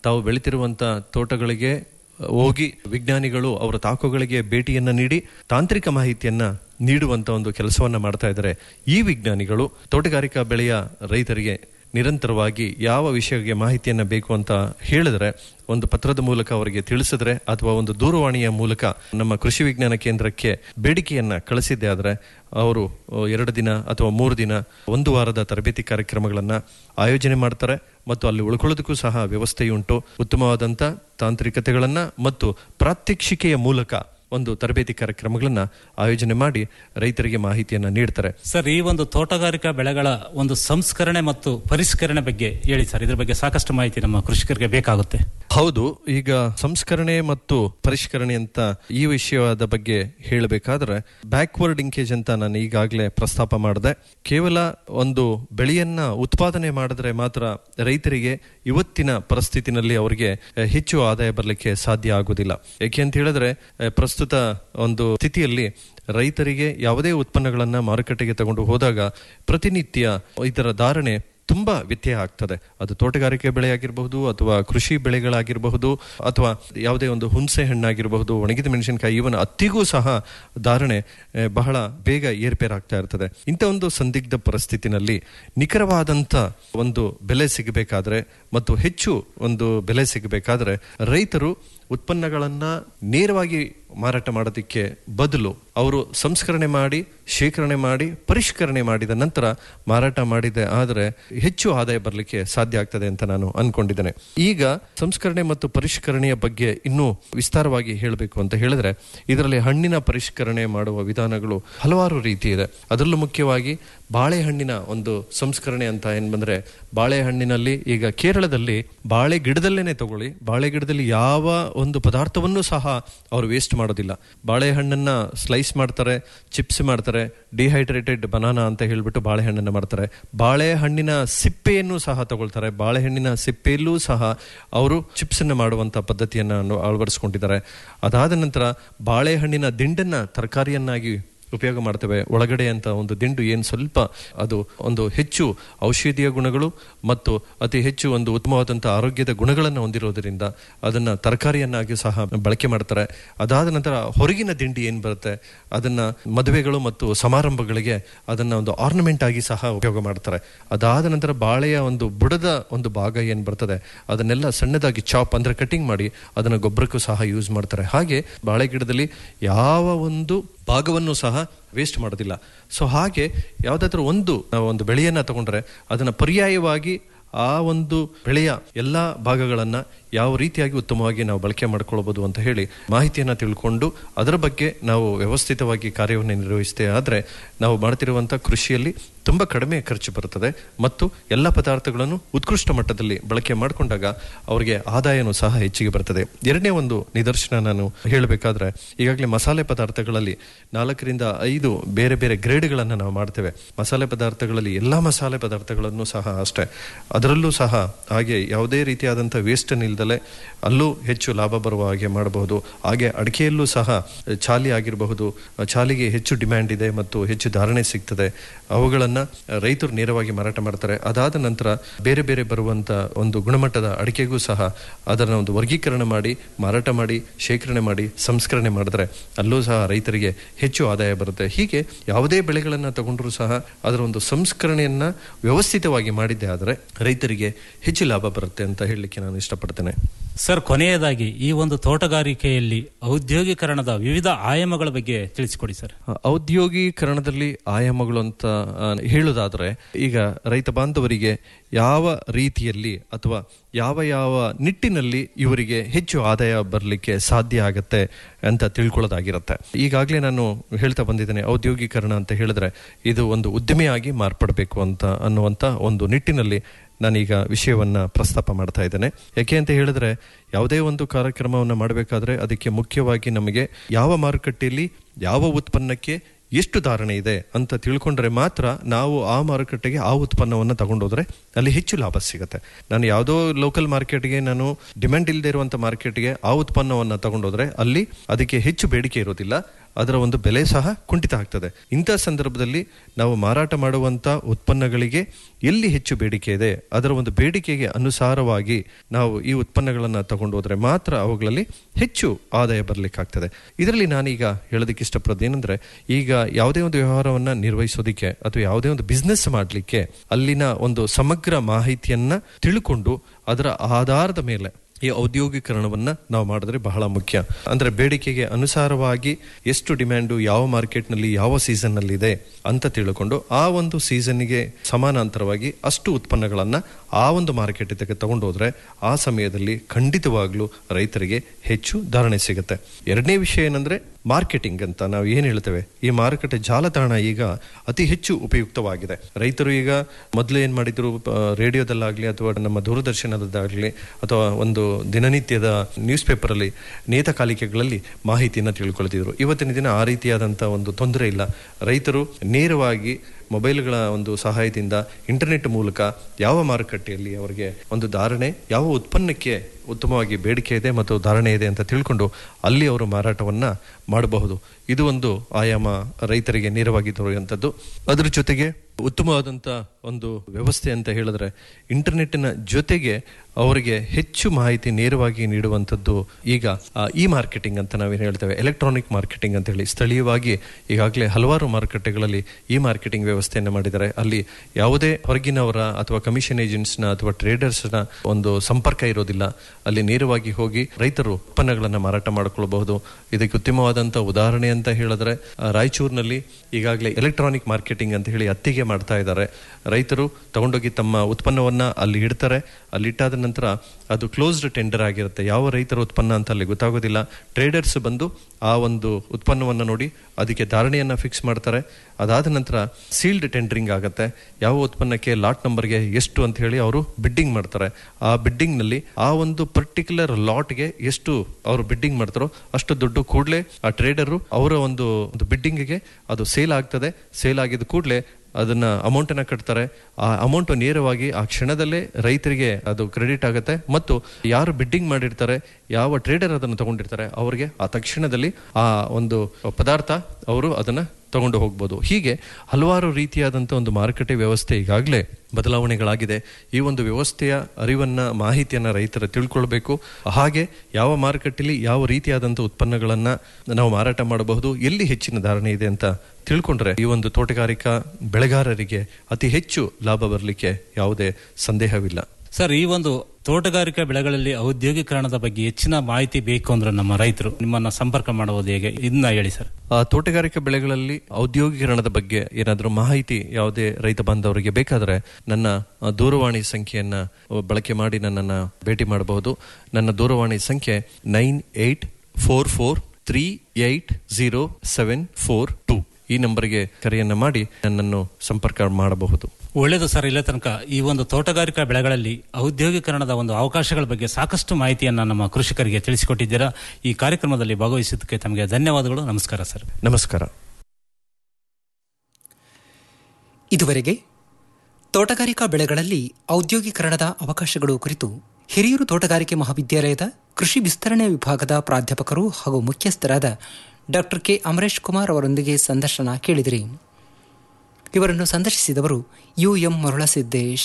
ತಾವು ಬೆಳಿತಿರುವಂತ ತೋಟಗಳಿಗೆ ಹೋಗಿ ವಿಜ್ಞಾನಿಗಳು ಅವರ ತಾಕುಗಳಿಗೆ ಭೇಟಿಯನ್ನ ನೀಡಿ ತಾಂತ್ರಿಕ ಮಾಹಿತಿಯನ್ನ ನೀಡುವಂತ ಒಂದು ಕೆಲಸವನ್ನ ಮಾಡ್ತಾ ಇದ್ದಾರೆ ಈ ವಿಜ್ಞಾನಿಗಳು ತೋಟಗಾರಿಕಾ ಬೆಳೆಯ ರೈತರಿಗೆ ನಿರಂತರವಾಗಿ ಯಾವ ವಿಷಯಕ್ಕೆ ಮಾಹಿತಿಯನ್ನ ಬೇಕು ಅಂತ ಹೇಳಿದ್ರೆ ಒಂದು ಪತ್ರದ ಮೂಲಕ ಅವರಿಗೆ ತಿಳಿಸಿದ್ರೆ ಅಥವಾ ಒಂದು ದೂರವಾಣಿಯ ಮೂಲಕ ನಮ್ಮ ಕೃಷಿ ವಿಜ್ಞಾನ ಕೇಂದ್ರಕ್ಕೆ ಬೇಡಿಕೆಯನ್ನ ಕಳಿಸಿದ್ದೆ ಆದ್ರೆ ಅವರು ಅಹ್, ಎರಡು ದಿನ ಅಥವಾ ಮೂರು ದಿನ ಒಂದು ವಾರದ ತರಬೇತಿ ಕಾರ್ಯಕ್ರಮಗಳನ್ನ ಆಯೋಜನೆ ಮಾಡ್ತಾರೆ ಮತ್ತು ಅಲ್ಲಿ ಉಳ್ಕೊಳ್ಳೋದಕ್ಕೂ ಸಹ ವ್ಯವಸ್ಥೆಯುಂಟು ಉತ್ತಮವಾದಂತ ತಾಂತ್ರಿಕತೆಗಳನ್ನ ಮತ್ತು ಪ್ರಾತ್ಯಕ್ಷಿಕೆಯ ಮೂಲಕ ಒಂದು ತರಬೇತಿ ಕಾರ್ಯಕ್ರಮಗಳನ್ನ ಆಯೋಜನೆ ಮಾಡಿ ರೈತರಿಗೆ ಮಾಹಿತಿಯನ್ನ ನೀಡ್ತಾರೆ ಸರ್ ಈ ಒಂದು ತೋಟಗಾರಿಕಾ ಬೆಳೆಗಳ ಒಂದು ಸಂಸ್ಕರಣೆ ಮತ್ತು ಪರಿಷ್ಕರಣೆ ಬಗ್ಗೆ ಹೇಳಿ ಸರ್ ಇದ್ರ ಬಗ್ಗೆ ಸಾಕಷ್ಟು ಮಾಹಿತಿ ನಮ್ಮ ಕೃಷಿಕರಿಗೆ ಬೇಕಾಗುತ್ತೆ ಹೌದು ಈಗ ಸಂಸ್ಕರಣೆ ಮತ್ತು ಪರಿಷ್ಕರಣೆ ಅಂತ ಈ ವಿಷಯದ ಬಗ್ಗೆ ಹೇಳಬೇಕಾದ್ರೆ ಬ್ಯಾಕ್ವರ್ಡ್ ಲಿಂಕೇಜ್ ಅಂತ ನಾನು ಈಗಾಗಲೇ ಪ್ರಸ್ತಾಪ ಮಾಡಿದೆ ಕೇವಲ ಒಂದು ಬೆಳೆಯನ್ನ ಉತ್ಪಾದನೆ ಮಾಡಿದ್ರೆ ಮಾತ್ರ ರೈತರಿಗೆ ಇವತ್ತಿನ ಪರಿಸ್ಥಿತಿನಲ್ಲಿ ಅವರಿಗೆ ಅಹ್, ಹೆಚ್ಚು ಆದಾಯ ಬರಲಿಕ್ಕೆ ಸಾಧ್ಯ ಆಗುದಿಲ್ಲ ಯಾಕೆ ಅಂತ ಹೇಳಿದ್ರೆ ಅಹ್, ಪ್ರಸ್ತುತ ಒಂದು ಸ್ಥಿತಿಯಲ್ಲಿ ರೈತರಿಗೆ ಯಾವುದೇ ಉತ್ಪನ್ನಗಳನ್ನ ಮಾರುಕಟ್ಟೆಗೆ ತಗೊಂಡು ಹೋದಾಗ ಪ್ರತಿನಿತ್ಯ ಇದರ ಧಾರಣೆ ತುಂಬಾ ವ್ಯತ್ಯಯ ಆಗ್ತದೆ ಅದು ತೋಟಗಾರಿಕೆ ಬೆಳೆ ಆಗಿರಬಹುದು ಅಥವಾ ಕೃಷಿ ಬೆಳೆಗಳಾಗಿರಬಹುದು ಅಥವಾ ಯಾವುದೇ ಒಂದು ಹುಣಸೆ ಹಣ್ಣಾಗಿರಬಹುದು ಒಣಗಿದ ಮೆಣಸಿನಕಾಯಿ ಇವನ್ ಹತ್ತಿಗೂ ಸಹ ಧಾರಣೆ ಆ, ಬಹಳ ಬೇಗ ಏರ್ಪೇರಾಗ್ತಾ ಇರ್ತದೆ ಇಂಥ ಒಂದು ಸಂದಿಗ್ಧ ಪರಿಸ್ಥಿತಿನಲ್ಲಿ ನಿಖರವಾದಂತ ಒಂದು ಬೆಲೆ ಸಿಗಬೇಕಾದ್ರೆ ಮತ್ತು ಹೆಚ್ಚು ಒಂದು ಬೆಲೆ ಸಿಗಬೇಕಾದ್ರೆ ರೈತರು ಉತ್ಪನ್ನಗಳನ್ನ ನೇರವಾಗಿ ಮಾರಾಟ ಮಾಡೋದಕ್ಕೆ ಬದಲು ಅವರು ಸಂಸ್ಕರಣೆ ಮಾಡಿ ಶೇಖರಣೆ ಮಾಡಿ ಪರಿಷ್ಕರಣೆ ಮಾಡಿದ ನಂತರ ಮಾರಾಟ ಮಾಡಿದೆ ಆದರೆ ಹೆಚ್ಚು ಆದಾಯ ಬರಲಿಕ್ಕೆ ಸಾಧ್ಯ ಆಗ್ತದೆ ಅಂತ ನಾನು ಅನ್ಕೊಂಡಿದ್ದೇನೆ ಈಗ ಸಂಸ್ಕರಣೆ ಮತ್ತು ಪರಿಷ್ಕರಣೆಯ ಬಗ್ಗೆ ಇನ್ನೂ ವಿಸ್ತಾರವಾಗಿ ಹೇಳಬೇಕು ಅಂತ ಹೇಳಿದ್ರೆ ಇದರಲ್ಲಿ ಹಣ್ಣಿನ ಪರಿಷ್ಕರಣೆ ಮಾಡುವ ವಿಧಾನಗಳು ಹಲವಾರು ರೀತಿ ಇದೆ ಅದರಲ್ಲೂ ಮುಖ್ಯವಾಗಿ ಬಾಳೆಹಣ್ಣಿನ ಒಂದು ಸಂಸ್ಕರಣೆ ಅಂತ ಏನ್ ಬಂದ್ರೆ ಬಾಳೆಹಣ್ಣಿನಲ್ಲಿ ಈಗ ಕೇರಳದಲ್ಲಿ ಬಾಳೆ ಗಿಡದಲ್ಲೇನೆ ತಗೊಳ್ಳಿ ಬಾಳೆ ಗಿಡದಲ್ಲಿ ಯಾವ ಒಂದು ಪದಾರ್ಥವನ್ನು ಸಹ ಅವರು ವೇಸ್ಟ್ ಮಾಡೋದಿಲ್ಲ ಬಾಳೆಹಣ್ಣನ್ನ ಸ್ಲೈಸ್ ಮಾಡ್ತಾರೆ ಚಿಪ್ಸ್ ಮಾಡ್ತಾರೆ ಡಿಹೈಡ್ರೇಟೆಡ್ ಬನಾನಾ ಅಂತ ಹೇಳ್ಬಿಟ್ಟು ಬಾಳೆಹಣ್ಣನ್ನ ಮಾಡ್ತಾರೆ ಬಾಳೆಹಣ್ಣಿನ ಸಿಪ್ಪೆಯನ್ನು ಸಹ ತಗೊಳ್ತಾರೆ ಬಾಳೆಹಣ್ಣಿನ ಸಿಪ್ಪೆಯಲ್ಲೂ ಸಹ ಅವರು ಚಿಪ್ಸ್ ಅನ್ನ ಮಾಡುವಂತ ಪದ್ಧತಿಯನ್ನ ಅನ್ನು ಅಳವಡಿಸ್ಕೊಂಡಿದ್ದಾರೆ ಅದಾದ ನಂತರ ಬಾಳೆಹಣ್ಣಿನ ದಿಂಡನ್ನ ತರಕಾರಿಯನ್ನಾಗಿ ಉಪಯೋಗ ಮಾಡ್ತೇವೆ ಒಳಗಡೆ ಅಂತ ಒಂದು ದಿಂಡು ಏನು ಸ್ವಲ್ಪ ಅದು ಒಂದು ಹೆಚ್ಚು ಔಷಧೀಯ ಗುಣಗಳು ಮತ್ತು ಅತಿ ಹೆಚ್ಚು ಒಂದು ಉತ್ತಮವಾದಂಥ ಆರೋಗ್ಯದ ಗುಣಗಳನ್ನು ಹೊಂದಿರೋದ್ರಿಂದ ಅದನ್ನ ತರಕಾರಿಯನ್ನಾಗಿ ಸಹ ಬಳಕೆ ಮಾಡ್ತಾರೆ ಅದಾದ ನಂತರ ಹೊರಗಿನ ದಿಂಡಿ ಏನು ಬರುತ್ತೆ ಅದನ್ನ ಮದುವೆಗಳು ಮತ್ತು ಸಮಾರಂಭಗಳಿಗೆ ಅದನ್ನ ಒಂದು ಆರ್ನಮೆಂಟ್ ಆಗಿ ಸಹ ಉಪಯೋಗ ಮಾಡ್ತಾರೆ ಅದಾದ ನಂತರ ಬಾಳೆಯ ಒಂದು ಬುಡದ ಒಂದು ಭಾಗ ಏನು ಬರ್ತದೆ ಅದನ್ನೆಲ್ಲ ಸಣ್ಣದಾಗಿ ಚಾಪ್ ಅಂದ್ರೆ ಕಟಿಂಗ್ ಮಾಡಿ ಅದನ್ನ ಗೊಬ್ಬರಕ್ಕೂ ಸಹ ಯೂಸ್ ಮಾಡ್ತಾರೆ ಹಾಗೆ ಬಾಳೆ ಗಿಡದಲ್ಲಿ ಯಾವ ಒಂದು ಭಾಗವನ್ನು ಸಹ ವೇಸ್ಟ್ ಮಾಡೋದಿಲ್ಲ ಸೊ ಹಾಗೆ ಯಾವುದಾದ್ರೂ ಒಂದು ನಾವು ಒಂದು ಬೆಳೆಯನ್ನ ತಗೊಂಡ್ರೆ ಅದನ್ನ ಪರ್ಯಾಯವಾಗಿ ಆ ಒಂದು ಬೆಳೆಯ ಎಲ್ಲಾ ಭಾಗಗಳನ್ನ ಯಾವ ರೀತಿಯಾಗಿ ಉತ್ತಮವಾಗಿ ನಾವು ಬಳಕೆ ಮಾಡ್ಕೊಳ್ಬಹುದು ಅಂತ ಹೇಳಿ ಮಾಹಿತಿಯನ್ನ ತಿಳ್ಕೊಂಡು ಅದರ ಬಗ್ಗೆ ನಾವು ವ್ಯವಸ್ಥಿತವಾಗಿ ಕಾರ್ಯವನ್ನು ನಿರ್ವಹಿಸ್ತೇ ಆದ್ರೆ ನಾವು ಮಾಡ್ತಿರುವಂತ ಕೃಷಿಯಲ್ಲಿ ತುಂಬಾ ಕಡಿಮೆ ಖರ್ಚು ಬರುತ್ತದೆ ಮತ್ತು ಎಲ್ಲ ಪದಾರ್ಥಗಳನ್ನು ಉತ್ಕೃಷ್ಟ ಮಟ್ಟದಲ್ಲಿ ಬಳಕೆ ಮಾಡಿಕೊಂಡಾಗ ಅವರಿಗೆ ಆದಾಯನೂ ಸಹ ಹೆಚ್ಚಿಗೆ ಬರ್ತದೆ ಎರಡನೇ ಒಂದು ನಿದರ್ಶನ ನಾನು ಹೇಳಬೇಕಾದ್ರೆ ಈಗಾಗಲೇ ಮಸಾಲೆ ಪದಾರ್ಥಗಳಲ್ಲಿ ನಾಲ್ಕರಿಂದ ಐದು ಬೇರೆ ಬೇರೆ ಗ್ರೇಡ್ಗಳನ್ನು ನಾವು ಮಾಡ್ತೇವೆ ಮಸಾಲೆ ಪದಾರ್ಥಗಳಲ್ಲಿ ಎಲ್ಲಾ ಮಸಾಲೆ ಪದಾರ್ಥಗಳನ್ನು ಸಹ ಅಷ್ಟೇ ಅದರಲ್ಲೂ ಸಹ ಹಾಗೆ ಯಾವುದೇ ರೀತಿಯಾದಂಥ ವೇಸ್ಟ್ ಇಲ್ದಲೆ ಅಲ್ಲೂ ಹೆಚ್ಚು ಲಾಭ ಬರುವ ಹಾಗೆ ಮಾಡಬಹುದು ಹಾಗೆ ಅಡಿಕೆಯಲ್ಲೂ ಸಹ ಚಾಲಿ ಆಗಿರಬಹುದು ಚಾಲಿಗೆ ಹೆಚ್ಚು ಡಿಮ್ಯಾಂಡ್ ಇದೆ ಮತ್ತು ಹೆಚ್ಚು ಧಾರಣೆ ಸಿಗ್ತದೆ ಅವುಗಳನ್ನ ರೈತರು ನೇರವಾಗಿ ಮಾರಾಟ ಮಾಡ್ತಾರೆ ಅದಾದ ನಂತರ ಬೇರೆ ಬೇರೆ ಬರುವಂತ ಒಂದು ಗುಣಮಟ್ಟದ ಅಡಿಕೆಗೂ ಸಹ ಅದರ ಒಂದು ವರ್ಗೀಕರಣ ಮಾಡಿ ಮಾರಾಟ ಮಾಡಿ ಶೇಖರಣೆ ಮಾಡಿ ಸಂಸ್ಕರಣೆ ಮಾಡಿದ್ರೆ ಅಲ್ಲೂ ಸಹ ರೈತರಿಗೆ ಹೆಚ್ಚು ಆದಾಯ ಬರುತ್ತೆ ಹೀಗೆ ಯಾವುದೇ ಬೆಳೆಗಳನ್ನ ತಗೊಂಡ್ರೂ ಸಹ ಅದರ ಒಂದು ಸಂಸ್ಕರಣೆಯನ್ನ ವ್ಯವಸ್ಥಿತವಾಗಿ ಮಾಡಿದ್ದೆ ಆದರೆ ರೈತರಿಗೆ ಹೆಚ್ಚು ಲಾಭ ಬರುತ್ತೆ ಅಂತ ಹೇಳಲಿಕ್ಕೆ ನಾನು ಇಷ್ಟಪಡ್ತೇನೆ ಸರ್ ಕೊನೆಯದಾಗಿ ಈ ಒಂದು ತೋಟಗಾರಿಕೆಯಲ್ಲಿ ಔದ್ಯೋಗೀಕರಣದ ವಿವಿಧ ಆಯಾಮಗಳ ಬಗ್ಗೆ ತಿಳಿಸಿಕೊಡಿ ಸರ್ ಔದ್ಯೋಗೀಕರಣದಲ್ಲಿ ಆಯಾಮಗಳು ಅಂತ ಆ, ಹೇಳುವುದಾದ್ರೆ ಈಗ ರೈತ ಬಾಂಧವರಿಗೆ ಯಾವ ರೀತಿಯಲ್ಲಿ ಅಥವಾ ಯಾವ ಯಾವ ನಿಟ್ಟಿನಲ್ಲಿ ಇವರಿಗೆ ಹೆಚ್ಚು ಆದಾಯ ಬರಲಿಕ್ಕೆ ಸಾಧ್ಯ ಆಗತ್ತೆ ಅಂತ ತಿಳ್ಕೊಳ್ಳೋದಾಗಿರುತ್ತೆ ಈಗಾಗಲೇ ನಾನು ಹೇಳ್ತಾ ಬಂದಿದ್ದೇನೆ ಔದ್ಯೋಗೀಕರಣ ಅಂತ ಹೇಳಿದ್ರೆ ಇದು ಒಂದು ಉದ್ದಿಮೆಯಾಗಿ ಮಾರ್ಪಡಬೇಕು ಅಂತ ಅನ್ನುವಂತ ಒಂದು ನಿಟ್ಟಿನಲ್ಲಿ ನಾನೀಗ ವಿಷಯವನ್ನ ಪ್ರಸ್ತಾಪ ಮಾಡ್ತಾ ಇದ್ದೇನೆ ಯಾಕೆ ಅಂತ ಹೇಳಿದ್ರೆ ಯಾವುದೇ ಒಂದು ಕಾರ್ಯಕ್ರಮವನ್ನು ಮಾಡಬೇಕಾದ್ರೆ ಅದಕ್ಕೆ ಮುಖ್ಯವಾಗಿ ನಮಗೆ ಯಾವ ಮಾರುಕಟ್ಟೆಯಲ್ಲಿ ಯಾವ ಉತ್ಪನ್ನಕ್ಕೆ ಎಷ್ಟು ಧಾರಣೆ ಇದೆ ಅಂತ ತಿಳ್ಕೊಂಡ್ರೆ ಮಾತ್ರ ನಾವು ಆ ಮಾರುಕಟ್ಟೆಗೆ ಆ ಉತ್ಪನ್ನವನ್ನು ತಗೊಂಡೋದ್ರೆ ಅಲ್ಲಿ ಹೆಚ್ಚು ಲಾಭ ಸಿಗುತ್ತೆ ನಾನು ಯಾವುದೋ ಲೋಕಲ್ ಮಾರ್ಕೆಟ್ಗೆ ನಾನು ಡಿಮ್ಯಾಂಡ್ ಇಲ್ಲದೆ ಇರುವಂತ ಮಾರ್ಕೆಟ್ಗೆ ಆ ಉತ್ಪನ್ನವನ್ನು ತಗೊಂಡೋದ್ರೆ ಅಲ್ಲಿ ಅದಕ್ಕೆ ಹೆಚ್ಚು ಬೇಡಿಕೆ ಇರೋದಿಲ್ಲ ಅದರ ಒಂದು ಬೆಲೆ ಸಹ ಕುಂಠಿತ ಆಗ್ತದೆ ಇಂಥ ಸಂದರ್ಭದಲ್ಲಿ ನಾವು ಮಾರಾಟ ಮಾಡುವಂತ ಉತ್ಪನ್ನಗಳಿಗೆ ಎಲ್ಲಿ ಹೆಚ್ಚು ಬೇಡಿಕೆ ಇದೆ ಅದರ ಒಂದು ಬೇಡಿಕೆಗೆ ಅನುಸಾರವಾಗಿ ನಾವು ಈ ಉತ್ಪನ್ನಗಳನ್ನು ತಗೊಂಡು ಹೋದ್ರೆ ಮಾತ್ರ ಅವುಗಳಲ್ಲಿ ಹೆಚ್ಚು ಆದಾಯ ಬರಲಿಕ್ಕಾಗ್ತದೆ ಇದರಲ್ಲಿ ನಾನೀಗ ಹೇಳೋದಕ್ಕೆ ಇಷ್ಟಪಡೋದು ಏನಂದ್ರೆ ಈಗ ಯಾವುದೇ ಒಂದು ವ್ಯವಹಾರವನ್ನ ನಿರ್ವಹಿಸೋದಿಕ್ಕೆ ಅಥವಾ ಯಾವುದೇ ಒಂದು ಬಿಸ್ನೆಸ್ ಮಾಡಲಿಕ್ಕೆ ಅಲ್ಲಿನ ಒಂದು ಸಮಗ್ರ ಮಾಹಿತಿಯನ್ನ ತಿಳ್ಕೊಂಡು ಅದರ ಆಧಾರದ ಮೇಲೆ ಈ ಔದ್ಯೋಗೀಕರಣವನ್ನ ನಾವು ಮಾಡಿದ್ರೆ ಬಹಳ ಮುಖ್ಯ ಅಂದ್ರೆ ಬೇಡಿಕೆಗೆ ಅನುಸಾರವಾಗಿ ಎಷ್ಟು ಡಿಮ್ಯಾಂಡು ಯಾವ ಮಾರ್ಕೆಟ್ನಲ್ಲಿ ಯಾವ ಸೀಸನ್ ನಲ್ಲಿ ಇದೆ ಅಂತ ತಿಳ್ಕೊಂಡು ಆ ಒಂದು ಸೀಸನ್ಗೆ ಸಮಾನಾಂತರವಾಗಿ ಅಷ್ಟು ಉತ್ಪನ್ನಗಳನ್ನ ಆ ಒಂದು ಮಾರ್ಕೆಟ್ ತಗೊಂಡು ಹೋದ್ರೆ ಆ ಸಮಯದಲ್ಲಿ ಖಂಡಿತವಾಗ್ಲೂ ರೈತರಿಗೆ ಹೆಚ್ಚು ಧಾರಣೆ ಸಿಗುತ್ತೆ ಎರಡನೇ ವಿಷಯ ಏನಂದ್ರೆ ಮಾರ್ಕೆಟಿಂಗ್ ಅಂತ ನಾವು ಏನ್ ಹೇಳ್ತೇವೆ ಈ ಮಾರುಕಟ್ಟೆ ಜಾಲತಾಣ ಈಗ ಅತಿ ಹೆಚ್ಚು ಉಪಯುಕ್ತವಾಗಿದೆ ರೈತರು ಈಗ ಮೊದಲು ಏನ್ ಮಾಡಿದ್ರು ಆ, ರೇಡಿಯೋದಲ್ಲಾಗ್ಲಿ ಅಥವಾ ನಮ್ಮ ದೂರದರ್ಶನದಾಗ್ಲಿ ಅಥವಾ ಒಂದು ದಿನನಿತ್ಯದ ನ್ಯೂಸ್ ಪೇಪರ್ ಅಲ್ಲಿ ನಿಯತಕಾಲಿಕೆಗಳಲ್ಲಿ ಮಾಹಿತಿಯನ್ನ ತಿಳ್ಕೊಳ್ತಿದ್ರು ಇವತ್ತಿನ ದಿನ ಆ ರೀತಿಯಾದಂತ ಒಂದು ತೊಂದರೆ ಇಲ್ಲ ರೈತರು ನೇರವಾಗಿ ಮೊಬೈಲ್ಗಳ ಒಂದು ಸಹಾಯದಿಂದ ಇಂಟರ್ನೆಟ್ ಮೂಲಕ ಯಾವ ಮಾರುಕಟ್ಟೆಯಲ್ಲಿ ಅವರಿಗೆ ಒಂದು ಧಾರಣೆ ಯಾವ ಉತ್ಪನ್ನಕ್ಕೆ ಉತ್ತಮವಾಗಿ ಬೇಡಿಕೆ ಇದೆ ಮತ್ತು ಧಾರಣೆ ಇದೆ ಅಂತ ತಿಳ್ಕೊಂಡು ಅಲ್ಲಿ ಅವರು ಮಾರಾಟವನ್ನ ಮಾಡಬಹುದು ಇದು ಒಂದು ಆಯಾಮ ರೈತರಿಗೆ ನೇರವಾಗಿ ದೊರೆಯುವಂಥದ್ದು ಅದರ ಜೊತೆಗೆ ಉತ್ತಮವಾದಂತ ಒಂದು ವ್ಯವಸ್ಥೆ ಅಂತ ಹೇಳಿದ್ರೆ ಇಂಟರ್ನೆಟ್ನ ಜೊತೆಗೆ ಅವರಿಗೆ ಹೆಚ್ಚು ಮಾಹಿತಿ ನೇರವಾಗಿ ನೀಡುವಂಥದ್ದು ಈಗ ಇ ಮಾರ್ಕೆಟಿಂಗ್ ಅಂತ ನಾವೇನು ಹೇಳ್ತೇವೆ ಎಲೆಕ್ಟ್ರಾನಿಕ್ ಮಾರ್ಕೆಟಿಂಗ್ ಅಂತ ಹೇಳಿ ಸ್ಥಳೀಯವಾಗಿ ಈಗಾಗಲೇ ಹಲವಾರು ಮಾರುಕಟ್ಟೆಗಳಲ್ಲಿ ಇ ಮಾರ್ಕೆಟಿಂಗ್ ವ್ಯವಸ್ಥೆಯನ್ನು ಮಾಡಿದ್ದಾರೆ ಅಲ್ಲಿ ಯಾವುದೇ ಹೊರಗಿನವರ ಅಥವಾ ಕಮಿಷನ್ ಏಜೆಂಟ್ಸ್ನ ಅಥವಾ ಟ್ರೇಡರ್ಸ್ನ ಒಂದು ಸಂಪರ್ಕ ಇರೋದಿಲ್ಲ ಅಲ್ಲಿ ನೇರವಾಗಿ ಹೋಗಿ ರೈತರು ಉತ್ಪನ್ನಗಳನ್ನ ಮಾರಾಟ ಮಾಡಿಕೊಳ್ಳಬಹುದು ಇದಕ್ಕೆ ಉತ್ತಮವಾದಂತ ಉದಾಹರಣೆ ಅಂತ ಹೇಳಿದ್ರೆ ಆ, ರಾಯಚೂರಿನಲ್ಲಿ ಈಗಾಗಲೇ ಎಲೆಕ್ಟ್ರಾನಿಕ್ ಮಾರ್ಕೆಟಿಂಗ್ ಅಂತ ಹೇಳಿ ಅತ್ತಿಗೆ ಮಾಡ್ತಾ ಇದ್ದಾರೆ ರೈತರು ತಗೊಂಡೋಗಿ ತಮ್ಮ ಉತ್ಪನ್ನವನ್ನ ಅಲ್ಲಿ ಇಡ್ತಾರೆ ಅಲ್ಲಿ ಇಟ್ಟಾದ ನಂತರ ಅದು ಕ್ಲೋಸ್ಡ್ ಟೆಂಡರ್ ಆಗಿರುತ್ತೆ ಯಾವ ರೈತರ ಉತ್ಪನ್ನ ಅಂತ ಅಲ್ಲಿ ಗೊತ್ತಾಗೋದಿಲ್ಲ ಟ್ರೇಡರ್ಸ್ ಬಂದು ಆ ಒಂದು ಉತ್ಪನ್ನವನ್ನ ನೋಡಿ ಅದಕ್ಕೆ ಧಾರಣೆಯನ್ನ ಫಿಕ್ಸ್ ಮಾಡ್ತಾರೆ ಅದಾದ ನಂತರ ಸೀಲ್ಡ್ ಟೆಂಡರಿಂಗ್ ಆಗುತ್ತೆ ಯಾವ ಉತ್ಪನ್ನಕ್ಕೆ ಲಾಟ್ ನಂಬರ್ಗೆ ಎಷ್ಟು ಅಂತ ಹೇಳಿ ಅವರು ಬಿಡ್ಡಿಂಗ್ ಮಾಡ್ತಾರೆ ಆ ಬಿಡ್ಡಿಂಗ್ ನಲ್ಲಿ ಆ ಒಂದು ಪರ್ಟಿಕ್ಯುಲರ್ ಲಾಟ್ಗೆ ಎಷ್ಟು ಅವರು ಬಿಡ್ಡಿಂಗ್ ಮಾಡ್ತಾರೋ ಅಷ್ಟು ದುಡ್ಡು ಕೂಡಲೇ ಆ ಟ್ರೇಡರು ಅವರ ಒಂದು ಒಂದು ಬಿಡ್ಡಿಂಗ್ಗೆ ಅದು ಸೇಲ್ ಆಗ್ತದೆ ಸೇಲ್ ಆಗಿದ ಕೂಡಲೇ ಅದನ್ನ ಅಮೌಂಟ್ ಅನ್ನ ಕಟ್ತಾರೆ ಆ ಅಮೌಂಟ್ ನೇರವಾಗಿ ಆ ಕ್ಷಣದಲ್ಲೇ ರೈತರಿಗೆ ಅದು ಕ್ರೆಡಿಟ್ ಆಗುತ್ತೆ ಮತ್ತು ಯಾರು ಬಿಡ್ಡಿಂಗ್ ಮಾಡಿರ್ತಾರೆ ಯಾವ ಟ್ರೇಡರ್ ಅದನ್ನು ತಗೊಂಡಿರ್ತಾರೆ ಅವರಿಗೆ ಆ ತಕ್ಷಣದಲ್ಲಿ ಆ ಒಂದು ಪದಾರ್ಥ ಅವರು ಅದನ್ನ ತಗೊಂಡು ಹೋಗ್ಬೋದು ಹೀಗೆ ಹಲವಾರು ರೀತಿಯಾದಂಥ ಒಂದು ಮಾರುಕಟ್ಟೆ ವ್ಯವಸ್ಥೆ ಈಗಾಗಲೇ ಬದಲಾವಣೆಗಳಾಗಿದೆ ಈ ಒಂದು ವ್ಯವಸ್ಥೆಯ ಅರಿವನ್ನ ಮಾಹಿತಿಯನ್ನ ರೈತರ ತಿಳ್ಕೊಳ್ಬೇಕು ಹಾಗೆ ಯಾವ ಮಾರುಕಟ್ಟೆಯಲ್ಲಿ ಯಾವ ರೀತಿಯಾದಂಥ ಉತ್ಪನ್ನಗಳನ್ನ ನಾವು ಮಾರಾಟ ಮಾಡಬಹುದು ಎಲ್ಲಿ ಹೆಚ್ಚಿನ ಧಾರಣೆ ಇದೆ ಅಂತ ತಿಳ್ಕೊಂಡ್ರೆ ಈ ಒಂದು ತೋಟಗಾರಿಕಾ ಬೆಳೆಗಾರರಿಗೆ ಅತಿ ಹೆಚ್ಚು ಲಾಭ ಬರಲಿಕ್ಕೆ ಯಾವುದೇ ಸಂದೇಹವಿಲ್ಲ ಸರ್ ಈ ಒಂದು ತೋಟಗಾರಿಕಾ ಬೆಳೆಗಳಲ್ಲಿ ಔದ್ಯೋಗೀಕರಣದ ಬಗ್ಗೆ ಹೆಚ್ಚಿನ ಮಾಹಿತಿ ಬೇಕು ಅಂದ್ರೆ ನಮ್ಮ ರೈತರು ನಿಮ್ಮನ್ನ ಸಂಪರ್ಕ ಮಾಡುವುದು ಹೇಗೆ ಇದನ್ನ ಹೇಳಿ ಸರ್ ಆ ತೋಟಗಾರಿಕಾ ಬೆಳೆಗಳಲ್ಲಿ ಔದ್ಯೋಗೀಕರಣದ ಬಗ್ಗೆ ಏನಾದರೂ ಮಾಹಿತಿ ಯಾವುದೇ ರೈತ ಬಾಂಧವರಿಗೆ ಬೇಕಾದರೆ ನನ್ನ ಆ, ದೂರವಾಣಿ ಸಂಖ್ಯೆಯನ್ನ ಆ, ಬಳಕೆ ಮಾಡಿ ನನ್ನನ್ನು ಭೇಟಿ ಮಾಡಬಹುದು ನನ್ನ ದೂರವಾಣಿ ಸಂಖ್ಯೆ nine eight four four three eight zero seven four two ಈ ನಂಬರ್ಗೆ ಕರೆಯನ್ನ ಮಾಡಿ ನನ್ನನ್ನು ಸಂಪರ್ಕ ಮಾಡಬಹುದು ಒಳ್ಳೆಯದು ಸರ್ ಇಲ್ಲ ತನಕ ಈ ಒಂದು ತೋಟಗಾರಿಕಾ ಬೆಳೆಗಳಲ್ಲಿ ಔದ್ಯೋಗೀಕರಣದ ಒಂದು ಅವಕಾಶಗಳ ಬಗ್ಗೆ ಸಾಕಷ್ಟು ಮಾಹಿತಿಯನ್ನ ನಮ್ಮ ಕೃಷಿಕರಿಗೆ ತಿಳಿಸಿಕೊಟ್ಟಿದ್ದೀರಾ ಈ ಕಾರ್ಯಕ್ರಮದಲ್ಲಿ ಭಾಗವಹಿಸಿದ್ದಕ್ಕೆ ತಮಗೆ ಧನ್ಯವಾದಗಳು ನಮಸ್ಕಾರ ಸರ್ ನಮಸ್ಕಾರ ಇದುವರೆಗೆ ತೋಟಗಾರಿಕಾ ಬೆಳೆಗಳಲ್ಲಿ ಔದ್ಯೋಗೀಕರಣದ ಅವಕಾಶಗಳು ಕುರಿತು ಹಿರಿಯೂರು ತೋಟಗಾರಿಕೆ ಮಹಾವಿದ್ಯಾಲಯದ ಕೃಷಿ ವಿಸ್ತರಣೆ ವಿಭಾಗದ ಪ್ರಾಧ್ಯಾಪಕರು ಹಾಗೂ ಮುಖ್ಯಸ್ಥರಾದ ಡಾಕ್ಟರ್ ಕೆ ಅಮರೇಶ್ ಕುಮಾರ್ ಅವರೊಂದಿಗೆ ಸಂದರ್ಶನ ಕೇಳಿದಿರಿ ಇವರನ್ನು ಸಂದರ್ಶಿಸಿದವರು ಯು ಎಂ ಮರುಳಸಿದ್ದೇಶ್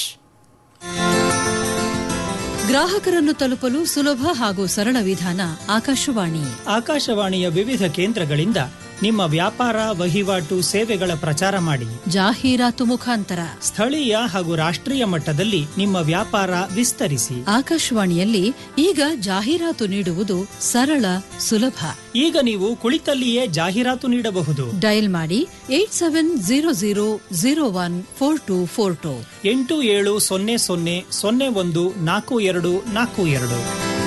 ಗ್ರಾಹಕರನ್ನು ತಲುಪಲು ಸುಲಭ ಹಾಗೂ ಸರಳ ವಿಧಾನ ಆಕಾಶವಾಣಿ ಆಕಾಶವಾಣಿಯ ವಿವಿಧ ಕೇಂದ್ರಗಳಿಂದ ನಿಮ್ಮ ವ್ಯಾಪಾರ ವಹಿವಾಟು ಸೇವೆಗಳ ಪ್ರಚಾರ ಮಾಡಿ ಜಾಹೀರಾತು ಮುಖಾಂತರ ಸ್ಥಳೀಯ ಹಾಗೂ ರಾಷ್ಟ್ರೀಯ ಮಟ್ಟದಲ್ಲಿ ನಿಮ್ಮ ವ್ಯಾಪಾರ ವಿಸ್ತರಿಸಿ ಆಕಾಶವಾಣಿಯಲ್ಲಿ ಈಗ ಜಾಹೀರಾತು ನೀಡುವುದು ಸರಳ ಸುಲಭ ಈಗ ನೀವು ಕುಳಿತಲ್ಲಿಯೇ ಜಾಹೀರಾತು ನೀಡಬಹುದು ಡಯಲ್ ಮಾಡಿ eight seven zero zero zero one four two four two ಎಂಟು ಏಳು ಸೊನ್ನೆ ಸೊನ್ನೆ ಸೊನ್ನೆ ಒಂದು ನಾಲ್ಕು ಎರಡು ನಾಲ್ಕು ಎರಡು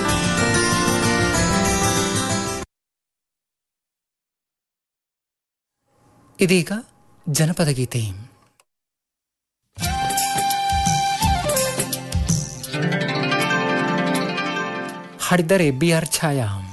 ಇದೀಗ ಜನಪದ ಗೀತೆ ಹಾಡಿದ್ದಾರೆ ಬಿ ಆರ್ ಛಾಯಾ